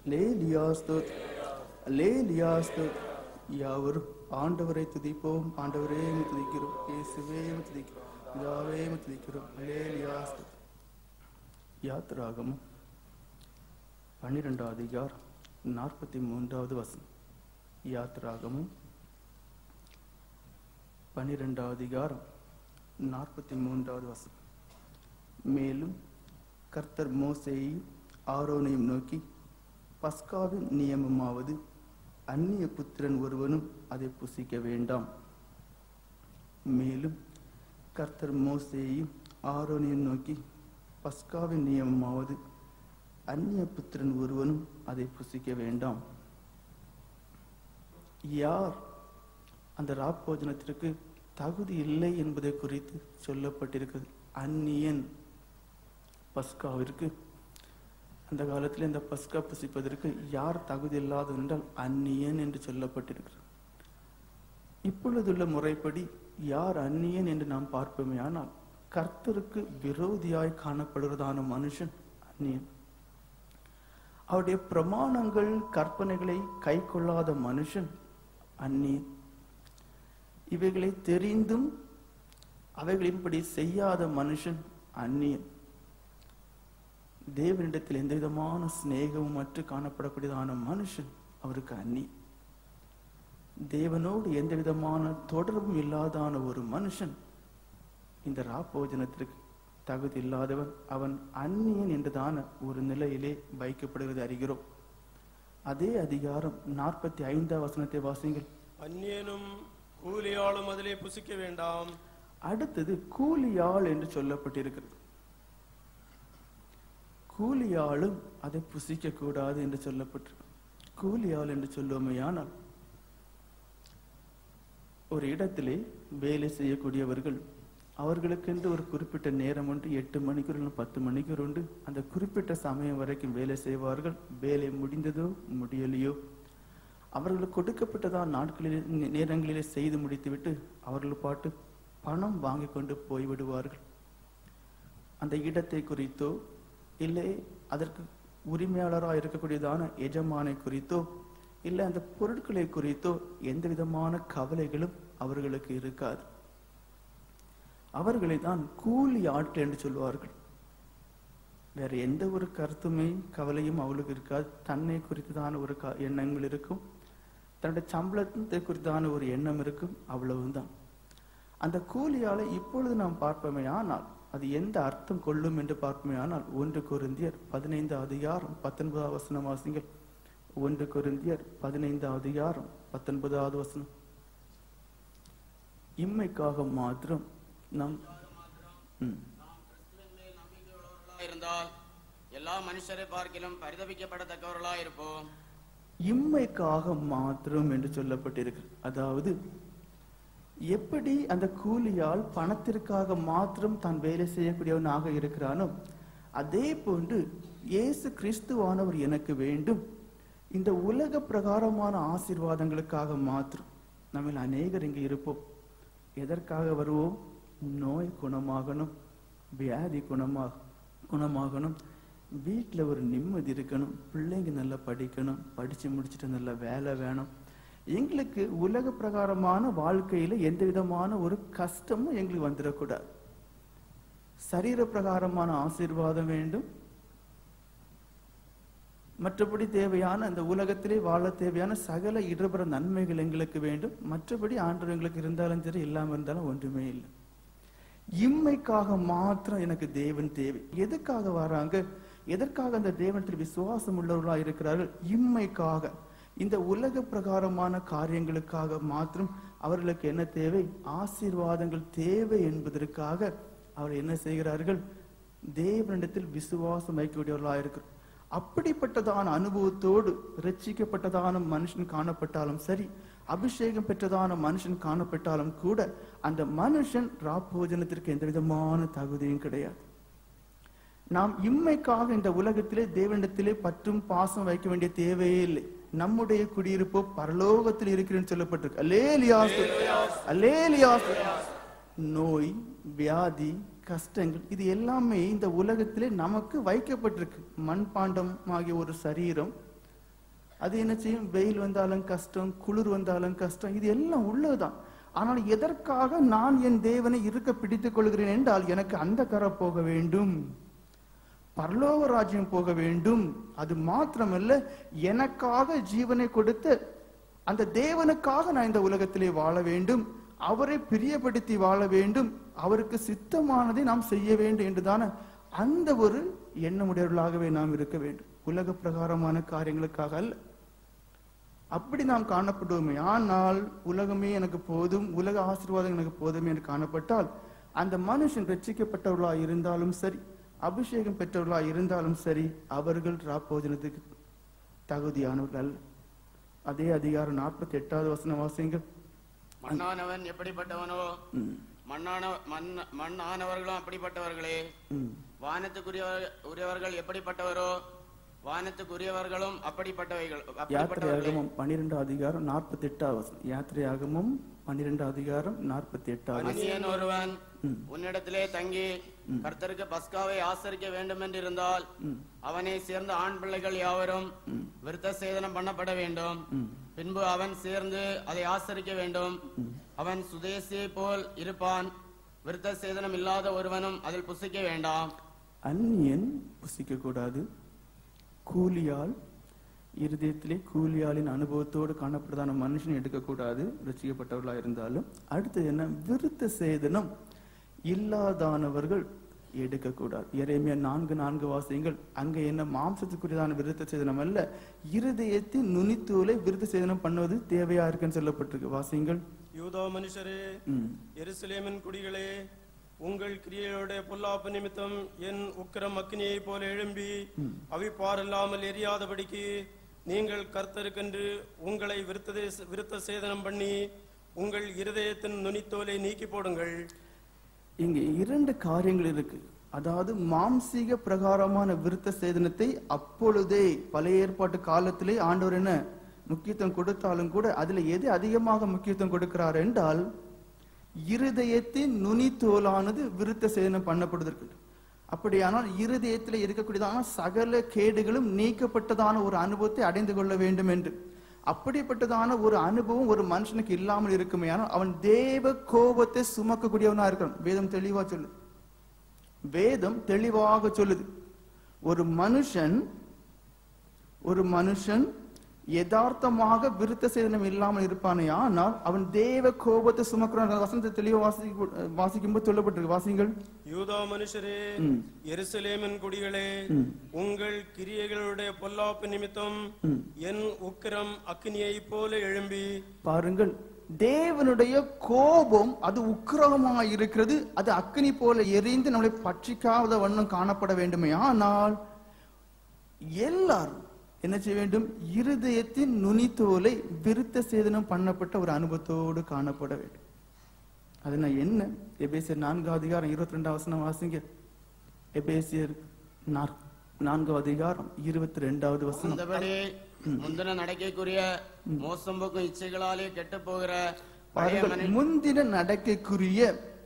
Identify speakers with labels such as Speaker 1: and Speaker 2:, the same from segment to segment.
Speaker 1: லேலியா ஸ்தோத் லேலியா ஸ்தோத் யாவரும் ஆண்டவரை துதிப்போம் ஆண்டவரே உம்மை துதிக்கிறோம் இயேசுவே உம்மை துதிக்கிறோம் பிதாவே உம்மை துதிக்கிறோம் லேலியா ஸ்தோத் யாத்ராகமம் பன்னிரெண்டாவது அதிகாரம் நாற்பத்தி மூன்றாவது வசனம் யாத்ராகமும் பன்னிரெண்டாவது அதிகாரம் நாற்பத்தி மூன்றாவது வசனம் மேலும் கர்த்தர் மோசேயையும் ஆரோனையும் நோக்கி பஸ்காவின் நியமமாவது அந்நிய புத்திரன் ஒருவனும் அதை புசிக்க வேண்டாம் மேலும் கர்த்தர் மோசேயையும் ஆரோனையும் நோக்கி பஸ்காவின் நியமமாவது அந்நிய புத்திரன் ஒருவனும் அதை புசிக்க வேண்டாம் யார் அந்த ராப்போஜனத்திற்கு தகுதி இல்லை என்பதை குறித்து சொல்லப்பட்டிருக்கிறது அந்நியன் பஸ்காவிற்கு அந்த காலத்தில் இந்த பஸ்கா புசிப்பதற்கு யார் தகுதி இல்லாதவர் என்றால் அந்நியன் என்று சொல்லப்பட்டிருக்கிறது இப்பொழுதுள்ள முறைப்படி யார் அந்நியன் என்று நாம் பார்ப்போமே ஆனால் கர்த்தருக்கு விரோதியாய் காணப்படுவதான மனுஷன் அந்நியன் அவருடைய பிரமாணங்கள் கற்பனைகளை கை கொள்ளாத மனுஷன் அந்நியன் இவைகளை தெரிந்தும் அவைகளின்படி செய்யாத மனுஷன் அந்நியன் தேவனிடத்தில் எந்த விதமான சிநேகமும் அற்று காணப்படக்கூடியதான மனுஷன் அவருக்கு அந்நி தேவனோடு எந்த விதமான தொடர்பும் இல்லாதான ஒரு மனுஷன் இந்த ராப்போஜனத்திற்கு தகுதி இல்லாதவன் அவன் அந்நியன் என்றுதான ஒரு நிலையிலே வைக்கப்படுகிறது அறிகிறோம் அதே அதிகாரம் நாற்பத்தி ஐந்தாம் வசனத்தை வாசிங்கள்
Speaker 2: அந்நியனும் கூலியாளும் அதிலே புசிக்க வேண்டாம்
Speaker 1: அடுத்தது கூலியாள் என்று சொல்லப்பட்டிருக்கிறது கூலியாளும் அதை புசிக்க கூடாது என்று சொல்லப்பட்டிருக்கு கூலியாள் என்று சொல்லுவோமையானால் ஒரு இடத்திலே வேலை செய்யக்கூடியவர்கள் அவர்களுக்கென்று ஒரு குறிப்பிட்ட நேரம் உண்டு எட்டு மணிக்கூர் இல்லை பத்து மணிக்கூர் உண்டு அந்த குறிப்பிட்ட சமயம் வரைக்கும் வேலை செய்வார்கள் வேலை முடிந்ததோ முடியலையோ அவர்களுக்கு கொடுக்கப்பட்டதான் நாட்களிலே நேரங்களிலே செய்து முடித்துவிட்டு அவர்கள் பாட்டு பணம் வாங்கி கொண்டு போய்விடுவார்கள் அந்த இடத்தை குறித்தோ இல்லை அதற்கு உரிமையாளராக இருக்கக்கூடியதான எஜமானை குறித்தோ இல்லை அந்த பொருட்களை குறித்தோ எந்த விதமான கவலைகளும் அவர்களுக்கு இருக்காது அவர்களை தான் கூலி ஆட்கள் என்று சொல்வார்கள் வேற எந்த ஒரு கருத்துமே கவலையும் அவளுக்கு இருக்காது தன்னை குறித்துதான ஒரு க- எண்ணங்கள் இருக்கும் தன்னுடைய சம்பளத்தை குறித்தான ஒரு எண்ணம் இருக்கும் அவ்வளவுதான் அந்த கூலியாளை இப்பொழுது நாம் பார்ப்போமே ஆனால் அது எந்த அர்த்தம் கொள்ளும் என்று பார்ப்போமே ஆனால் ஒன்று கொரிந்தியர் பதினைந்தாவது அதிகாரம் பத்தொன்பதாவது வசனம் வாசிங்கள் ஒன்று கொரிந்தியர் பதினைந்தாவது அதிகாரம் பத்தொன்பதாவது வசனம் இம்மைக்காக மாத்திரம் நாம் ம்.
Speaker 3: இருந்தால் எல்லா மனுஷரை பார்க்கிலும் பரிதபிக்கப்படத்தக்கவர்களாய் இருப்போம்
Speaker 1: இம்மைக்காக மாத்திரம் என்று சொல்லப்பட்டிருக்கிறது அதாவது எப்படி அந்த கூலியால் பணத்திற்காக மாத்திரம் தான் வேலை செய்யக்கூடியவனாக இருக்கிறானோ அதே போன்று இயேசு கிறிஸ்துவானவர் எனக்கு வேண்டும் இந்த உலக பிரகாரமான ஆசீர்வாதங்களுக்காக மாத்திரம் நம்ம அநேகர் இங்கு இருப்போம் எதற்காக வருவோம் நோய் குணமாகணும் வியாதி குணமாக குணமாகணும் வீட்டில் ஒரு நிம்மதி இருக்கணும் பிள்ளைங்க நல்லா படிக்கணும் படிச்சு முடிச்சுட்டு நல்ல வேலை வேணும் எங்களுக்கு உலக பிரகாரமான வாழ்க்கையில எந்த விதமான ஒரு கஷ்டமும் எங்களுக்கு வந்துடக்கூடாது சரீர பிரகாரமான ஆசீர்வாதம் வேண்டும் மற்றபடி தேவையான அந்த உலகத்திலே வாழ தேவையான சகல இடர்புற நன்மைகள் எங்களுக்கு வேண்டும் மற்றபடி ஆண்டவர் எங்களுக்கு இருந்தாலும் சரி இல்லாம இருந்தாலும் ஒன்றுமே இல்லை இம்மைக்காக மாத்திரம் எனக்கு தேவன் தேவை எதுக்காக வராங்க எதற்காக அந்த தேவனத்தில் விசுவாசம் உள்ளவர்களா இருக்கிறார்கள் இம்மைக்காக இந்த உலக பிரகாரமான காரியங்களுக்காக மாத்திரம் அவர்களுக்கு என்ன தேவை ஆசீர்வாதங்கள் தேவை என்பதற்காக அவர் என்ன செய்கிறார்கள் தேவனிடத்தில் விசுவாசம் வைக்கக்கூடியவர்களா இருக்கிறோம் அப்படிப்பட்டதான அனுபவத்தோடு ரட்சிக்கப்பட்டதான மனுஷன் காணப்பட்டாலும் சரி அபிஷேகம் பெற்றதான மனுஷன் காணப்பட்டாலும் கூட அந்த மனுஷன் ராப்போஜனத்திற்கு எந்த விதமான தகுதியும் கிடையாது நாம் இம்மைக்காக இந்த உலகத்திலே தேவனிடத்திலே பற்றும் பாசம் வைக்க வேண்டிய தேவையே இல்லை நம்முடைய குடியிருப்போ பரலோகத்தில் இருக்கிறேன்னு சொல்லப்பட்டிருக்கு அலேலியாசு அலேலியாசு நோய் வியாதி கஷ்டங்கள் இது எல்லாமே இந்த உலகத்திலே நமக்கு வைக்கப்பட்டிருக்கு மண்பாண்டம் ஆகிய ஒரு சரீரம் அது என்ன செய்யும் வெயில் வந்தாலும் கஷ்டம் குளிர் வந்தாலும் கஷ்டம் இது எல்லாம் உள்ளதுதான் ஆனால் எதற்காக நான் என் தேவனை இருக்க பிடித்துக் கொள்கிறேன் என்றால் எனக்கு அந்த கரை போக வேண்டும் பரலோக ராஜ்யம் போக வேண்டும் அது மாத்திரமல்ல எனக்காக ஜீவனை கொடுத்த அந்த தேவனுக்காக நான் இந்த உலகத்திலே வாழ வேண்டும் அவரை பிரியப்படுத்தி வாழ வேண்டும் அவருக்கு சித்தமானதை நாம் செய்ய வேண்டும் என்றுதான அந்த ஒரு எண்ணமுடையவர்களாகவே நாம் இருக்க வேண்டும் உலக பிரகாரமான காரியங்களுக்காக அல்ல அப்படி நாம் காணப்படுவோமே ஆனால் உலகமே எனக்கு போதும் உலக ஆசீர்வாதம் எனக்கு போதுமே என்று காணப்பட்டால் அந்த மனுஷன் ரட்சிக்கப்பட்டவர்களாய் இருந்தாலும் சரி அபிஷேகம் பெற்றவர்களாய் இருந்தாலும் சரி அவர்கள் ராப்போஜனத்துக்கு தகுதியானவர்கள் அல்ல அதே அதிகாரம் நாற்பத்தி எட்டாவது வசன வாசிங்கள்
Speaker 3: மண்ணானவன் எப்படிப்பட்டவனோ
Speaker 1: ம்,
Speaker 3: மண்ணான மண் மண்ணானவர்களும் அப்படிப்பட்டவர்களே
Speaker 1: ம்.
Speaker 3: வானத்துக்குரியவர் உரியவர்கள் எப்படிப்பட்டவரோ வானத்துக்குரியவர்களும் அப்படிப்பட்டவைகள் அப்படிப்பட்டவர்களே
Speaker 1: யாத்திரையாகமம் பன்னிரெண்டு அதிகாரம் நாற்பத்தி எட்டாவது வசனம் யாத்திரையாகமம் பன்னிரெண்டு அதிகாரம் நாற்பத்தி எட்டாவது வசனம்.
Speaker 3: அந்நியன் ஒருவன் உன்னிடத்திலே தங்கி கர்த்தருக்கு பஸ்காவை ஆசரிக்க வேண்டும் என்றிருந்தால் அவனை சேர்ந்த ஆண் பிள்ளைகள் யாவரும் விருத்த சேதனம் பண்ணப்பட வேண்டும் பின்பு அவன் சேர்ந்து அதை ஆசரிக்க வேண்டும் அவன் சுதேசியை போல் இருப்பான் விருத்த சேதனம் இல்லாத ஒருவனும் அதில் புசிக்க வேண்டாம்
Speaker 1: அந்நியன் புசிக்க கூடாது கூலியால் இருதயத்திலே கூலியாளின் அனுபவத்தோடு காணப்படுதான மனுஷன் எடுக்கக்கூடாது ரசிக்கப்பட்டவர்களா இருந்தாலும் அடுத்தது என்ன விருத்த சேதனம் இல்லாதானவர்கள் எடுக்கக்கூடாது எரேமியா நான்கு நான்கு வாசியங்கள் அங்க என்ன மாம்சத்துக்குரியதான விருத்த சேதனம் அல்ல இருதயத்தின் நுனித்தூளை விருத்த சேதனம் பண்ணுவது தேவையா இருக்குன்னு சொல்லப்பட்டிருக்கு வாசியங்கள்
Speaker 2: யூதா மனுஷரே
Speaker 1: ம்.
Speaker 2: எருசலேமின் குடிகளே உங்கள் கிரியையோட பொல்லாப்பு நிமித்தம் என் உக்கிரம் அக்னியைப் போல எழும்பி அவிப்பாரில்லாமல் எரியாதபடிக்கு நீங்கள் கர்த்தருக்கென்று உங்களை விருத்ததே விருத்த சேதனம் பண்ணி உங்கள் இருதயத்தின் நுனித்தோலை நீக்கி போடுங்கள்
Speaker 1: இங்க இரண்டு காரியங்கள் இருக்கு அதாவது மாம்சீக பிரகாரமான விருத்த சேதனத்தை அப்பொழுதே பழைய ஏற்பாட்டு காலத்திலே ஆண்டவர் என்ன முக்கியத்துவம் கொடுத்தாலும் கூட அதுல எது அதிகமாக முக்கியத்துவம் கொடுக்கிறார் என்றால் இருதயத்தின் நுனித்தோலானது விருத்த சேதனம் பண்ணப்படுவதற்கு அப்படியானால் இருதயத்தில் இருக்கக்கூடியதான சகல கேடுகளும் நீக்கப்பட்டதான ஒரு அனுபவத்தை அடைந்து கொள்ள வேண்டும் என்று அப்படிப்பட்டதான ஒரு அனுபவம் ஒரு மனுஷனுக்கு இல்லாமல் இருக்குமே ஆனால் அவன் தேவ கோபத்தை சுமக்கக்கூடியவனா இருக்கிறான் வேதம் தெளிவா சொல்லு வேதம் தெளிவாக சொல்லுது ஒரு மனுஷன் ஒரு மனுஷன் யதார்த்தமாக விருத்த சேதனம் இல்லாமல் இருப்பானே ஆனால் அவன் தேவ கோபத்தை சுமக்கிறான் வசனத்தை தெளிவா வாசிக்க வாசிக்கும்போது சொல்லப்பட்டிருக்கு வாசிங்கள்
Speaker 2: யூதா மனுஷரே
Speaker 1: ம்.
Speaker 2: எருசலேமின் குடிகளே
Speaker 1: ம்.
Speaker 2: உங்கள் கிரியைகளுடைய பொல்லாப்பு நிமித்தம்
Speaker 1: ம்.
Speaker 2: என் உக்கிரம் அக்னியைப் போல எழும்பி
Speaker 1: பாருங்கள் தேவனுடைய கோபம் அது உக்கிரகமா இருக்கிறது அது அக்கினி போல எரிந்து நம்மளை பற்றிக்காத வண்ணம் காணப்பட வேண்டுமே ஆனால் எல்லாரும் என்ன செய்ய வேண்டும் இருதயத்தின் நுனித்தோலை விருத்த சேதனம் பண்ணப்பட்ட ஒரு அனுபவத்தோடு காணப்பட வேண்டும் அது நான் என்ன எபேசியர் நான்காவது அதிகாரம் இருபத்தி ரெண்டாம் வசனம் வாசிங்க எபேசியர் நாற்- நான்காவது அதிகாரம் இருபத்தி ரெண்டாவது வசனம்
Speaker 3: அந்தபடி முந்தின நடக்கைக்குரிய மோசம் போக்கும் இச்சைகளாலே கெட்டு போகிற பழைய
Speaker 1: பாருங்கள்,
Speaker 3: மனு
Speaker 1: முந்தின நடக்கைக்குரிய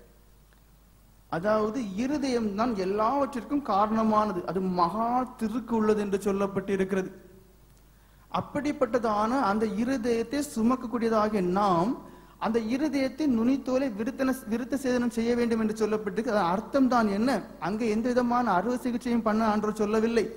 Speaker 1: அதாவது இருதயம் தான் எல்லாவற்றிற்கும் காரணமானது அது மகா திருக்கு உள்ளது என்று சொல்லப்பட்டிருக்கிறது அப்படிப்பட்டதான அந்த இருதயத்தை சுமக்கக்கூடியதாக நாம் அந்த இருதயத்தின் நுனித்தோலை விருத்தன விருத்த சேதனம் செய்ய வேண்டும் என்று சொல்லப்பட்டிருக்கு அதன் அர்த்தம் தான் என்ன அங்க எந்த விதமான அறுவை சிகிச்சையும் பண்ண ஆண்டவர் சொல்லவில்லை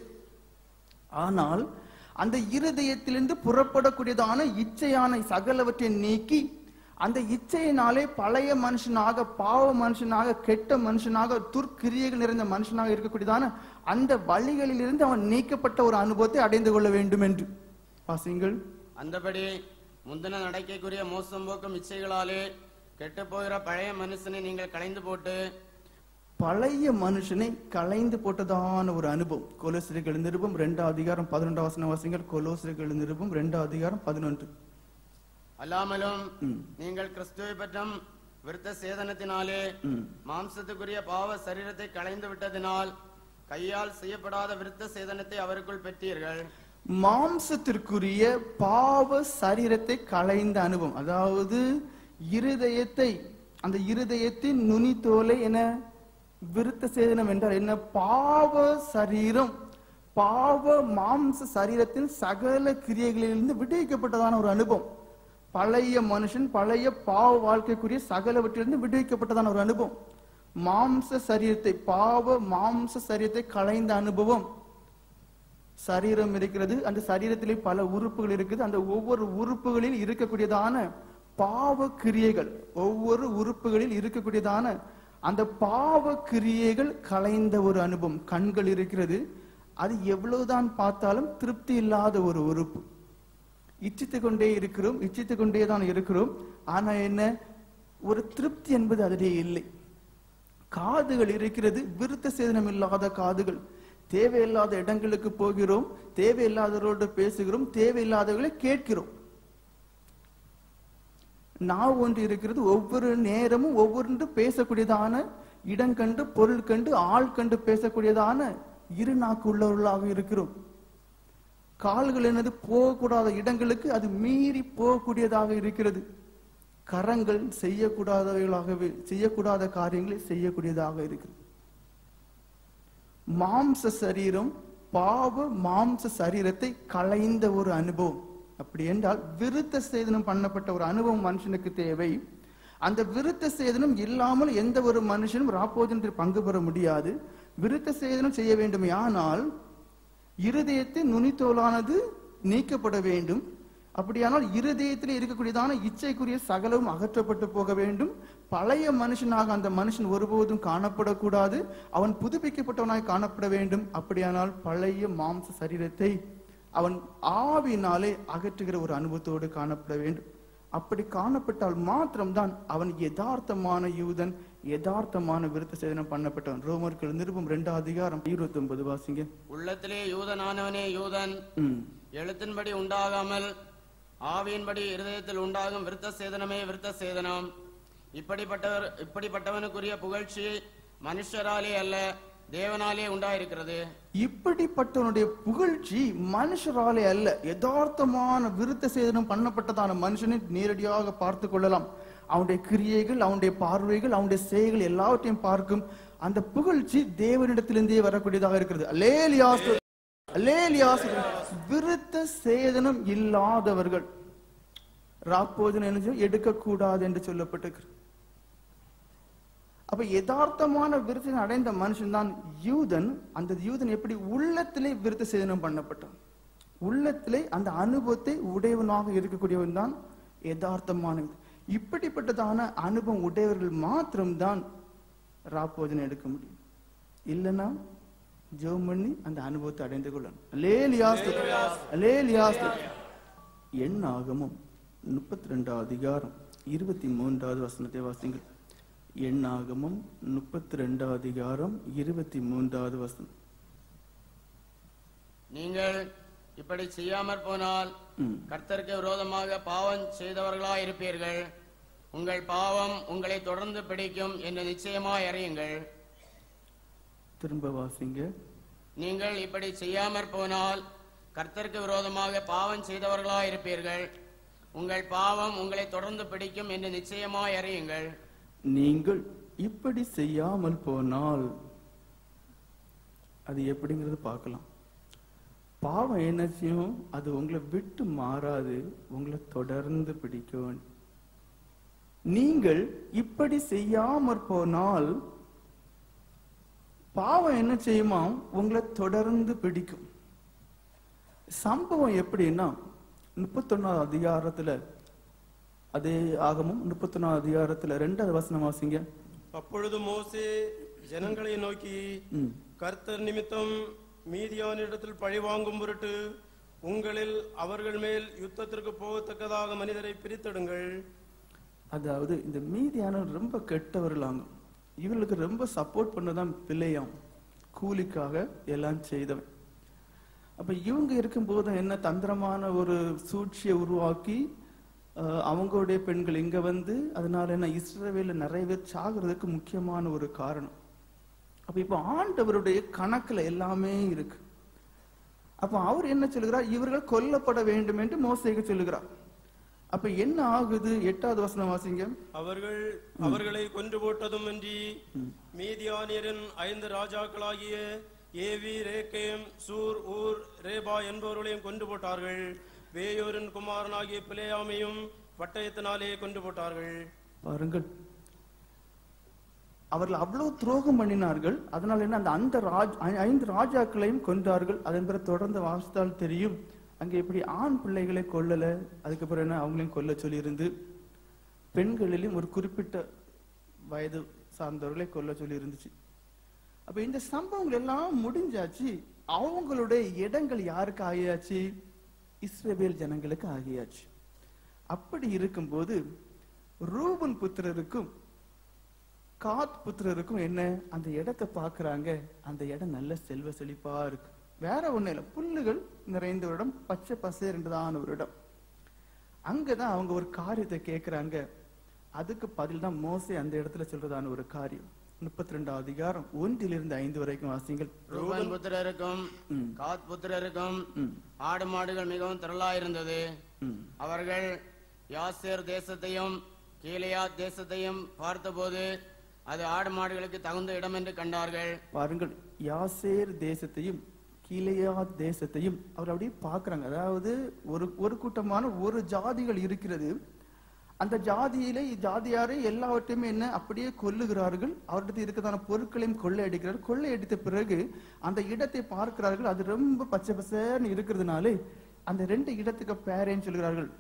Speaker 1: ஆனால் அந்த இருதயத்திலிருந்து புறப்படக்கூடியதான இச்சையான சகலவற்றை நீக்கி அந்த இச்சையினாலே பழைய மனுஷனாக பாவ மனுஷனாக கெட்ட மனுஷனாக துர்க்கிரியைகள் நிறைந்த மனுஷனாக இருக்கக்கூடியதான அந்த வழிகளிலிருந்து அவன் நீக்கப்பட்ட ஒரு அனுபவத்தை அடைந்து கொள்ள வேண்டும் என்று வாசிங்கள்
Speaker 3: அந்தபடி முந்தின நடக்கைக்குரிய மோசம் போக்கும் இச்சைகளாலே கெட்டு போகிற பழைய மனுஷனை நீங்கள் களைந்து போட்டு
Speaker 1: பழைய மனுஷனை களைந்து போட்டதான ஒரு அனுபவம் கொலோசிரிகள் நிருபம் ரெண்டாம் அதிகாரம் பதினொன்றாம் வசன வாசிங்கள் கொலோசிரிகள் நிருபம் ரெண்டாம் அதிகாரம் பதினொன்று
Speaker 3: அல்லாமலும் நீங்கள் கிறிஸ்துவை பற்றும் விருத்த சேதனத்தினாலே
Speaker 1: ம்.
Speaker 3: மாம்சத்துக்குரிய பாவ சரீரத்தை களைந்து விட்டதினால் கையால் செய்யப்படாத விருத்த சேதனத்தை அவருக்குள் பெற்றீர்கள்
Speaker 1: மாம்சத்திற்குரிய பாவ சரீரத்தை களைந்த அனுபவம் அதாவது இருதயத்தை அந்த இருதயத்தின் நுனித்தோலை என விருத்த சேதனம் என்றால் என்ன பாவ சரீரம் பாவ மாம்ச சரீரத்தின் சகல கிரியைகளிலிருந்து விடுவிக்கப்பட்டதான ஒரு அனுபவம் பழைய மனுஷன் பழைய பாவ வாழ்க்கைக்குரிய சகலவற்றிலிருந்து விடுவிக்கப்பட்டதான ஒரு அனுபவம் மாம்ச சரீரத்தை பாவ மாம்ச சரீரத்தை களைந்த அனுபவம் சரீரம் இருக்கிறது அந்த சரீரத்திலே பல உறுப்புகள் இருக்குது அந்த ஒவ்வொரு உறுப்புகளில் இருக்கக்கூடியதான பாவ கிரியைகள் ஒவ்வொரு உறுப்புகளில் இருக்கக்கூடியதான அந்த பாவ கிரியைகள் கலைந்த ஒரு அனுபவம் கண்கள் இருக்கிறது அது எவ்வளவுதான் பார்த்தாலும் திருப்தி இல்லாத ஒரு உறுப்பு இச்சித்துக் கொண்டே இருக்கிறோம் இச்சித்துக் கொண்டே தான் இருக்கிறோம் ஆனா என்ன ஒரு திருப்தி என்பது அதிலே இல்லை காதுகள் இருக்கிறது விருத்த சேதனம் இல்லாத காதுகள் தேவையில்லாத இடங்களுக்கு போகிறோம் தேவையில்லாதவர்களோடு பேசுகிறோம் தேவையில்லாதவர்களை கேட்கிறோம் நாவு ஒன்று இருக்கிறது ஒவ்வொரு நேரமும் ஒவ்வொன்று பேசக்கூடியதான இடம் கண்டு பொருள் கண்டு ஆள் கண்டு பேசக்கூடியதான இரு நாக்கு உள்ளவர்களாக இருக்கிறோம் கால்கள் என்னது போகக்கூடாத இடங்களுக்கு அது மீறி போகக்கூடியதாக இருக்கிறது கரங்கள் செய்யக்கூடாதவைகளாகவே செய்யக்கூடாத காரியங்களை செய்யக்கூடியதாக இருக்கிறது மாம்ச சரீரம் பாவ மாம்ச சரீரத்தை களைந்த ஒரு அனுபவம் அப்படி என்றால் விருத்த சேதனம் பண்ணப்பட்ட ஒரு அனுபவம் மனுஷனுக்கு தேவை அந்த விருத்த சேதனம் இல்லாமல் எந்த ஒரு மனுஷனும் ராப்போஜனத்தில் பங்கு பெற முடியாது விருத்த சேதனம் செய்ய வேண்டுமே ஆனால் இருதயத்தின் நுனித்தோலானது நீக்கப்பட வேண்டும் அப்படியானால் இருதயத்தில் இருக்கக்கூடியதான இச்சைக்குரிய சகலவும் அகற்றப்பட்டு போக வேண்டும் பழைய மனுஷனாக அந்த மனுஷன் ஒருபோதும் காணப்படக்கூடாது அவன் புதுப்பிக்கப்பட்டவனாய் காணப்பட வேண்டும் அப்படியானால் பழைய மாம்ச சரீரத்தை அவன் ஆவினாலே அகற்றுகிற ஒரு அனுபவத்தோடு காணப்பட வேண்டும் அப்படி காணப்பட்டால் மாத்திரம்தான் அவன் யதார்த்தமான யூதன் யதார்த்தமான விருத்த சேதனம் பண்ணப்பட்டவன் ரோமர்கள் நிருபம் ரெண்டாம் அதிகாரம் இருபத்தி ஒன்பது வாசிங்க
Speaker 3: உள்ளத்திலே யூதனானவனே யூதன்
Speaker 1: ம்
Speaker 3: எழுத்தின்படி உண்டாகாமல் ஆவியின்படி இருதயத்தில் உண்டாகும் விருத்த சேதனமே விருத்த சேதனம் இப்படிப்பட்டவர் இப்படிப்பட்டவனுக்குரிய புகழ்ச்சி மனுஷராலே அல்ல தேவனாலே உண்டாயிருக்கிறது
Speaker 1: இப்படிப்பட்டவனுடைய புகழ்ச்சி மனுஷராலே அல்ல யதார்த்தமான விருத்த சேதனம் பண்ணப்பட்டதான மனுஷனை நேரடியாக பார்த்து கொள்ளலாம் அவனுடைய கிரியைகள் அவனுடைய பார்வைகள் அவனுடைய செயல்கள் எல்லாவற்றையும் பார்க்கும் அந்த புகழ்ச்சி தேவனிடத்திலிருந்தே வரக்கூடியதாக இருக்கிறது அல்லேலியாஸ் அல்லேலியாஸ் விருத்த சேதனம் இல்லாதவர்கள் ராப்போஜன் என்ன செய்யும்? எடுக்கக்கூடாது என்று சொல்லப்பட்டிருக்கிறது அப்ப யதார்த்தமான விருத்தினை அடைந்த மனுஷன் தான் யூதன் அந்த யூதன் எப்படி உள்ளத்திலே விருத்த சேதனம் பண்ணப்பட்டான் உள்ளத்திலே அந்த அனுபவத்தை உடையவனாக இருக்கக்கூடியவன் தான் யதார்த்தமானவன் இப்படிப்பட்டதான அனுபவம் உடையவர்கள் மாத்திரம்தான் ராப்போஜனை எடுக்க முடியும் இல்லைன்னா ஜெபம் பண்ணி அந்த அனுபவத்தை அடைந்து கொள்ளணும் லேலியாஸ்து லேலியாஸ்து எண் ஆகமும் முப்பத்தி ரெண்டாவது அதிகாரம் இருபத்தி மூன்றாவது வசனத்தை வாசிங்கள் எண் ஆகமும் முப்பத்தி ரெண்டாவது அதிகாரம் இருபத்தி மூன்றாவது வசனம்
Speaker 3: நீங்கள் இப்படி செய்யாமற் போனால்
Speaker 1: ம்.
Speaker 3: கர்த்தருக்கு விரோதமாக பாவம் செய்தவர்களாய் இருப்பீர்கள் உங்கள் பாவம் உங்களை தொடர்ந்து பிடிக்கும் என்று நிச்சயமாய் அறியுங்கள்
Speaker 1: திரும்ப வாசிங்க
Speaker 3: நீங்கள் இப்படி செய்யாமற் போனால் கர்த்தருக்கு விரோதமாக பாவம் செய்தவர்களாய் இருப்பீர்கள் உங்கள் பாவம் உங்களை தொடர்ந்து பிடிக்கும் என்று நிச்சயமாய் அறியுங்கள்
Speaker 1: நீங்கள் இப்படி செய்யாமல் போனால் அது எப்படிங்கிறது பார்க்கலாம் பாவம் என்ன செய்யும் அது உங்களை விட்டு மாறாது உங்களை தொடர்ந்து பிடிக்கும் நீங்கள் இப்படி செய்யாமற் போனால் பாவம் என்ன செய்யுமா உங்களை தொடர்ந்து பிடிக்கும் சம்பவம் எப்படின்னா முப்பத்தொன்னாவது அதிகாரத்துல அதே ஆகமும் முப்பத்தொன்னாவது அதிகாரத்துல ரெண்டாவது வசனம் வாசிங்க
Speaker 2: அப்பொழுது மோசே ஜனங்களை நோக்கி
Speaker 1: ம்.
Speaker 2: கர்த்தர் நிமித்தம் மீதியானிடத்தில் பழி வாங்கும் பொருட்டு உங்களில் அவர்கள் மேல் யுத்தத்திற்கு போகத்தக்கதாக மனிதரை பிரித்தெடுங்கள்
Speaker 1: அதாவது இந்த மீதியான ரொம்ப கெட்டவர்களாங்க இவர்களுக்கு ரொம்ப சப்போர்ட் பண்ணதான் பிள்ளையாம் கூலிக்காக எல்லாம் செய்தவன் அப்ப இவங்க இருக்கும்போது என்ன தந்திரமான ஒரு சூழ்ச்சியை உருவாக்கி அஹ், அவங்களுடைய பெண்கள் இங்க வந்து அதனால என்ன இஸ்ரவேல நிறைய பேர் சாகிறதுக்கு முக்கியமான ஒரு காரணம் அப்ப இப்ப ஆண்டவருடைய கணக்குல எல்லாமே இருக்கு அப்ப அவர் என்ன சொல்லுகிறார் இவர்கள் கொல்லப்பட வேண்டும் என்று மோசேக்கு சொல்லுகிறார் அப்ப என்ன ஆகுது எட்டாவது வசனம் வாசிங்க
Speaker 2: அவர்கள் அவர்களை கொன்று போட்டதும் அன்றி மீதியானியரின் ஐந்து ராஜாக்களாகிய ஏவி ரேக்கேம் சூர் ஊர் ரேபா என்பவர்களையும் கொண்டு போட்டார்கள் வேயோரின் குமாரனாகிய பிளேயாமையும் பட்டயத்தினாலே கொண்டு போட்டார்கள்
Speaker 1: பாருங்கள் அவர்கள் அவ்வளவு துரோகம் பண்ணினார்கள் அதனால என்ன அந்த அந்த ராஜ் ஐ- ஐந்து ராஜாக்களையும் கொன்றார்கள் அதன் பிறகு தொடர்ந்து வாசித்தால் தெரியும் அங்க எப்படி ஆண் பிள்ளைகளை கொல்லல அதுக்கப்புறம் என்ன அவங்களையும் கொல்ல சொல்லியிருந்து பெண்களிலும் ஒரு குறிப்பிட்ட வயது சார்ந்தவர்களை கொல்ல சொல்லி இருந்துச்சு அப்ப இந்த சம்பவங்கள் எல்லாம் முடிஞ்சாச்சு அவங்களுடைய இடங்கள் யாருக்கு ஆகியாச்சு இஸ்ரவேல் ஜனங்களுக்கு ஆகியாச்சு அப்படி இருக்கும்போது ரூபன் புத்திரருக்கும் காத் புத்திரருக்கும் என்ன அந்த இடத்தை பார்க்கறாங்க அந்த இடம் நல்ல செல்வ செழிப்பா இருக்கு வேற ஒண்ணு இல்ல புல்லுகள் நிறைந்த ஒரு இடம் பச்சை பசேர்ன்றதான ஒரு இடம் அங்கதான் அவங்க ஒரு காரியத்தை கேக்குறாங்க அதுக்கு பதில் தான் மோசே அந்த இடத்துல சொல்றதான ஒரு காரியம் முப்பத்தி ரெண்டாம் அதிகாரம் ஒன்றிலிருந்து ஐந்து வரைக்கும் வாசிங்கள்
Speaker 3: ரூபன் புத்திரருக்கும்
Speaker 1: ம்.
Speaker 3: காத் புத்திரருக்கும்
Speaker 1: ம்,
Speaker 3: ஆடு மாடுகள் மிகவும் திரளாயிருந்தது
Speaker 1: ம்.
Speaker 3: அவர்கள் யாசேர் தேசத்தையும் கீலேயாத் தேசத்தையும் பார்த்தபோது அது ஆடு மாடுகளுக்கு தகுந்த இடம் என்று கண்டார்கள்
Speaker 1: பாருங்கள் யாசேர் தேசத்தையும் கீலேயா தேசத்தையும் அவர் அப்படியே பார்க்கறாங்க அதாவது ஒரு ஒரு கூட்டமான ஒரு ஜாதிகள் இருக்கிறது அந்த ஜாதியிலே ஜாதியாரை எல்லாவற்றையுமே என்ன அப்படியே கொல்லுகிறார்கள் அவர்கிட்ட இருக்கதான பொருட்களையும் கொள்ளையடிக்கிறார்கள் கொள்ளையடித்த பிறகு அந்த இடத்தை பார்க்கிறார்கள் அது ரொம்ப பச்சை பசேர்னு இருக்கிறதுனாலே அந்த ரெண்டு இடத்துக்கு பேரேன்னு சொல்கிறார்கள்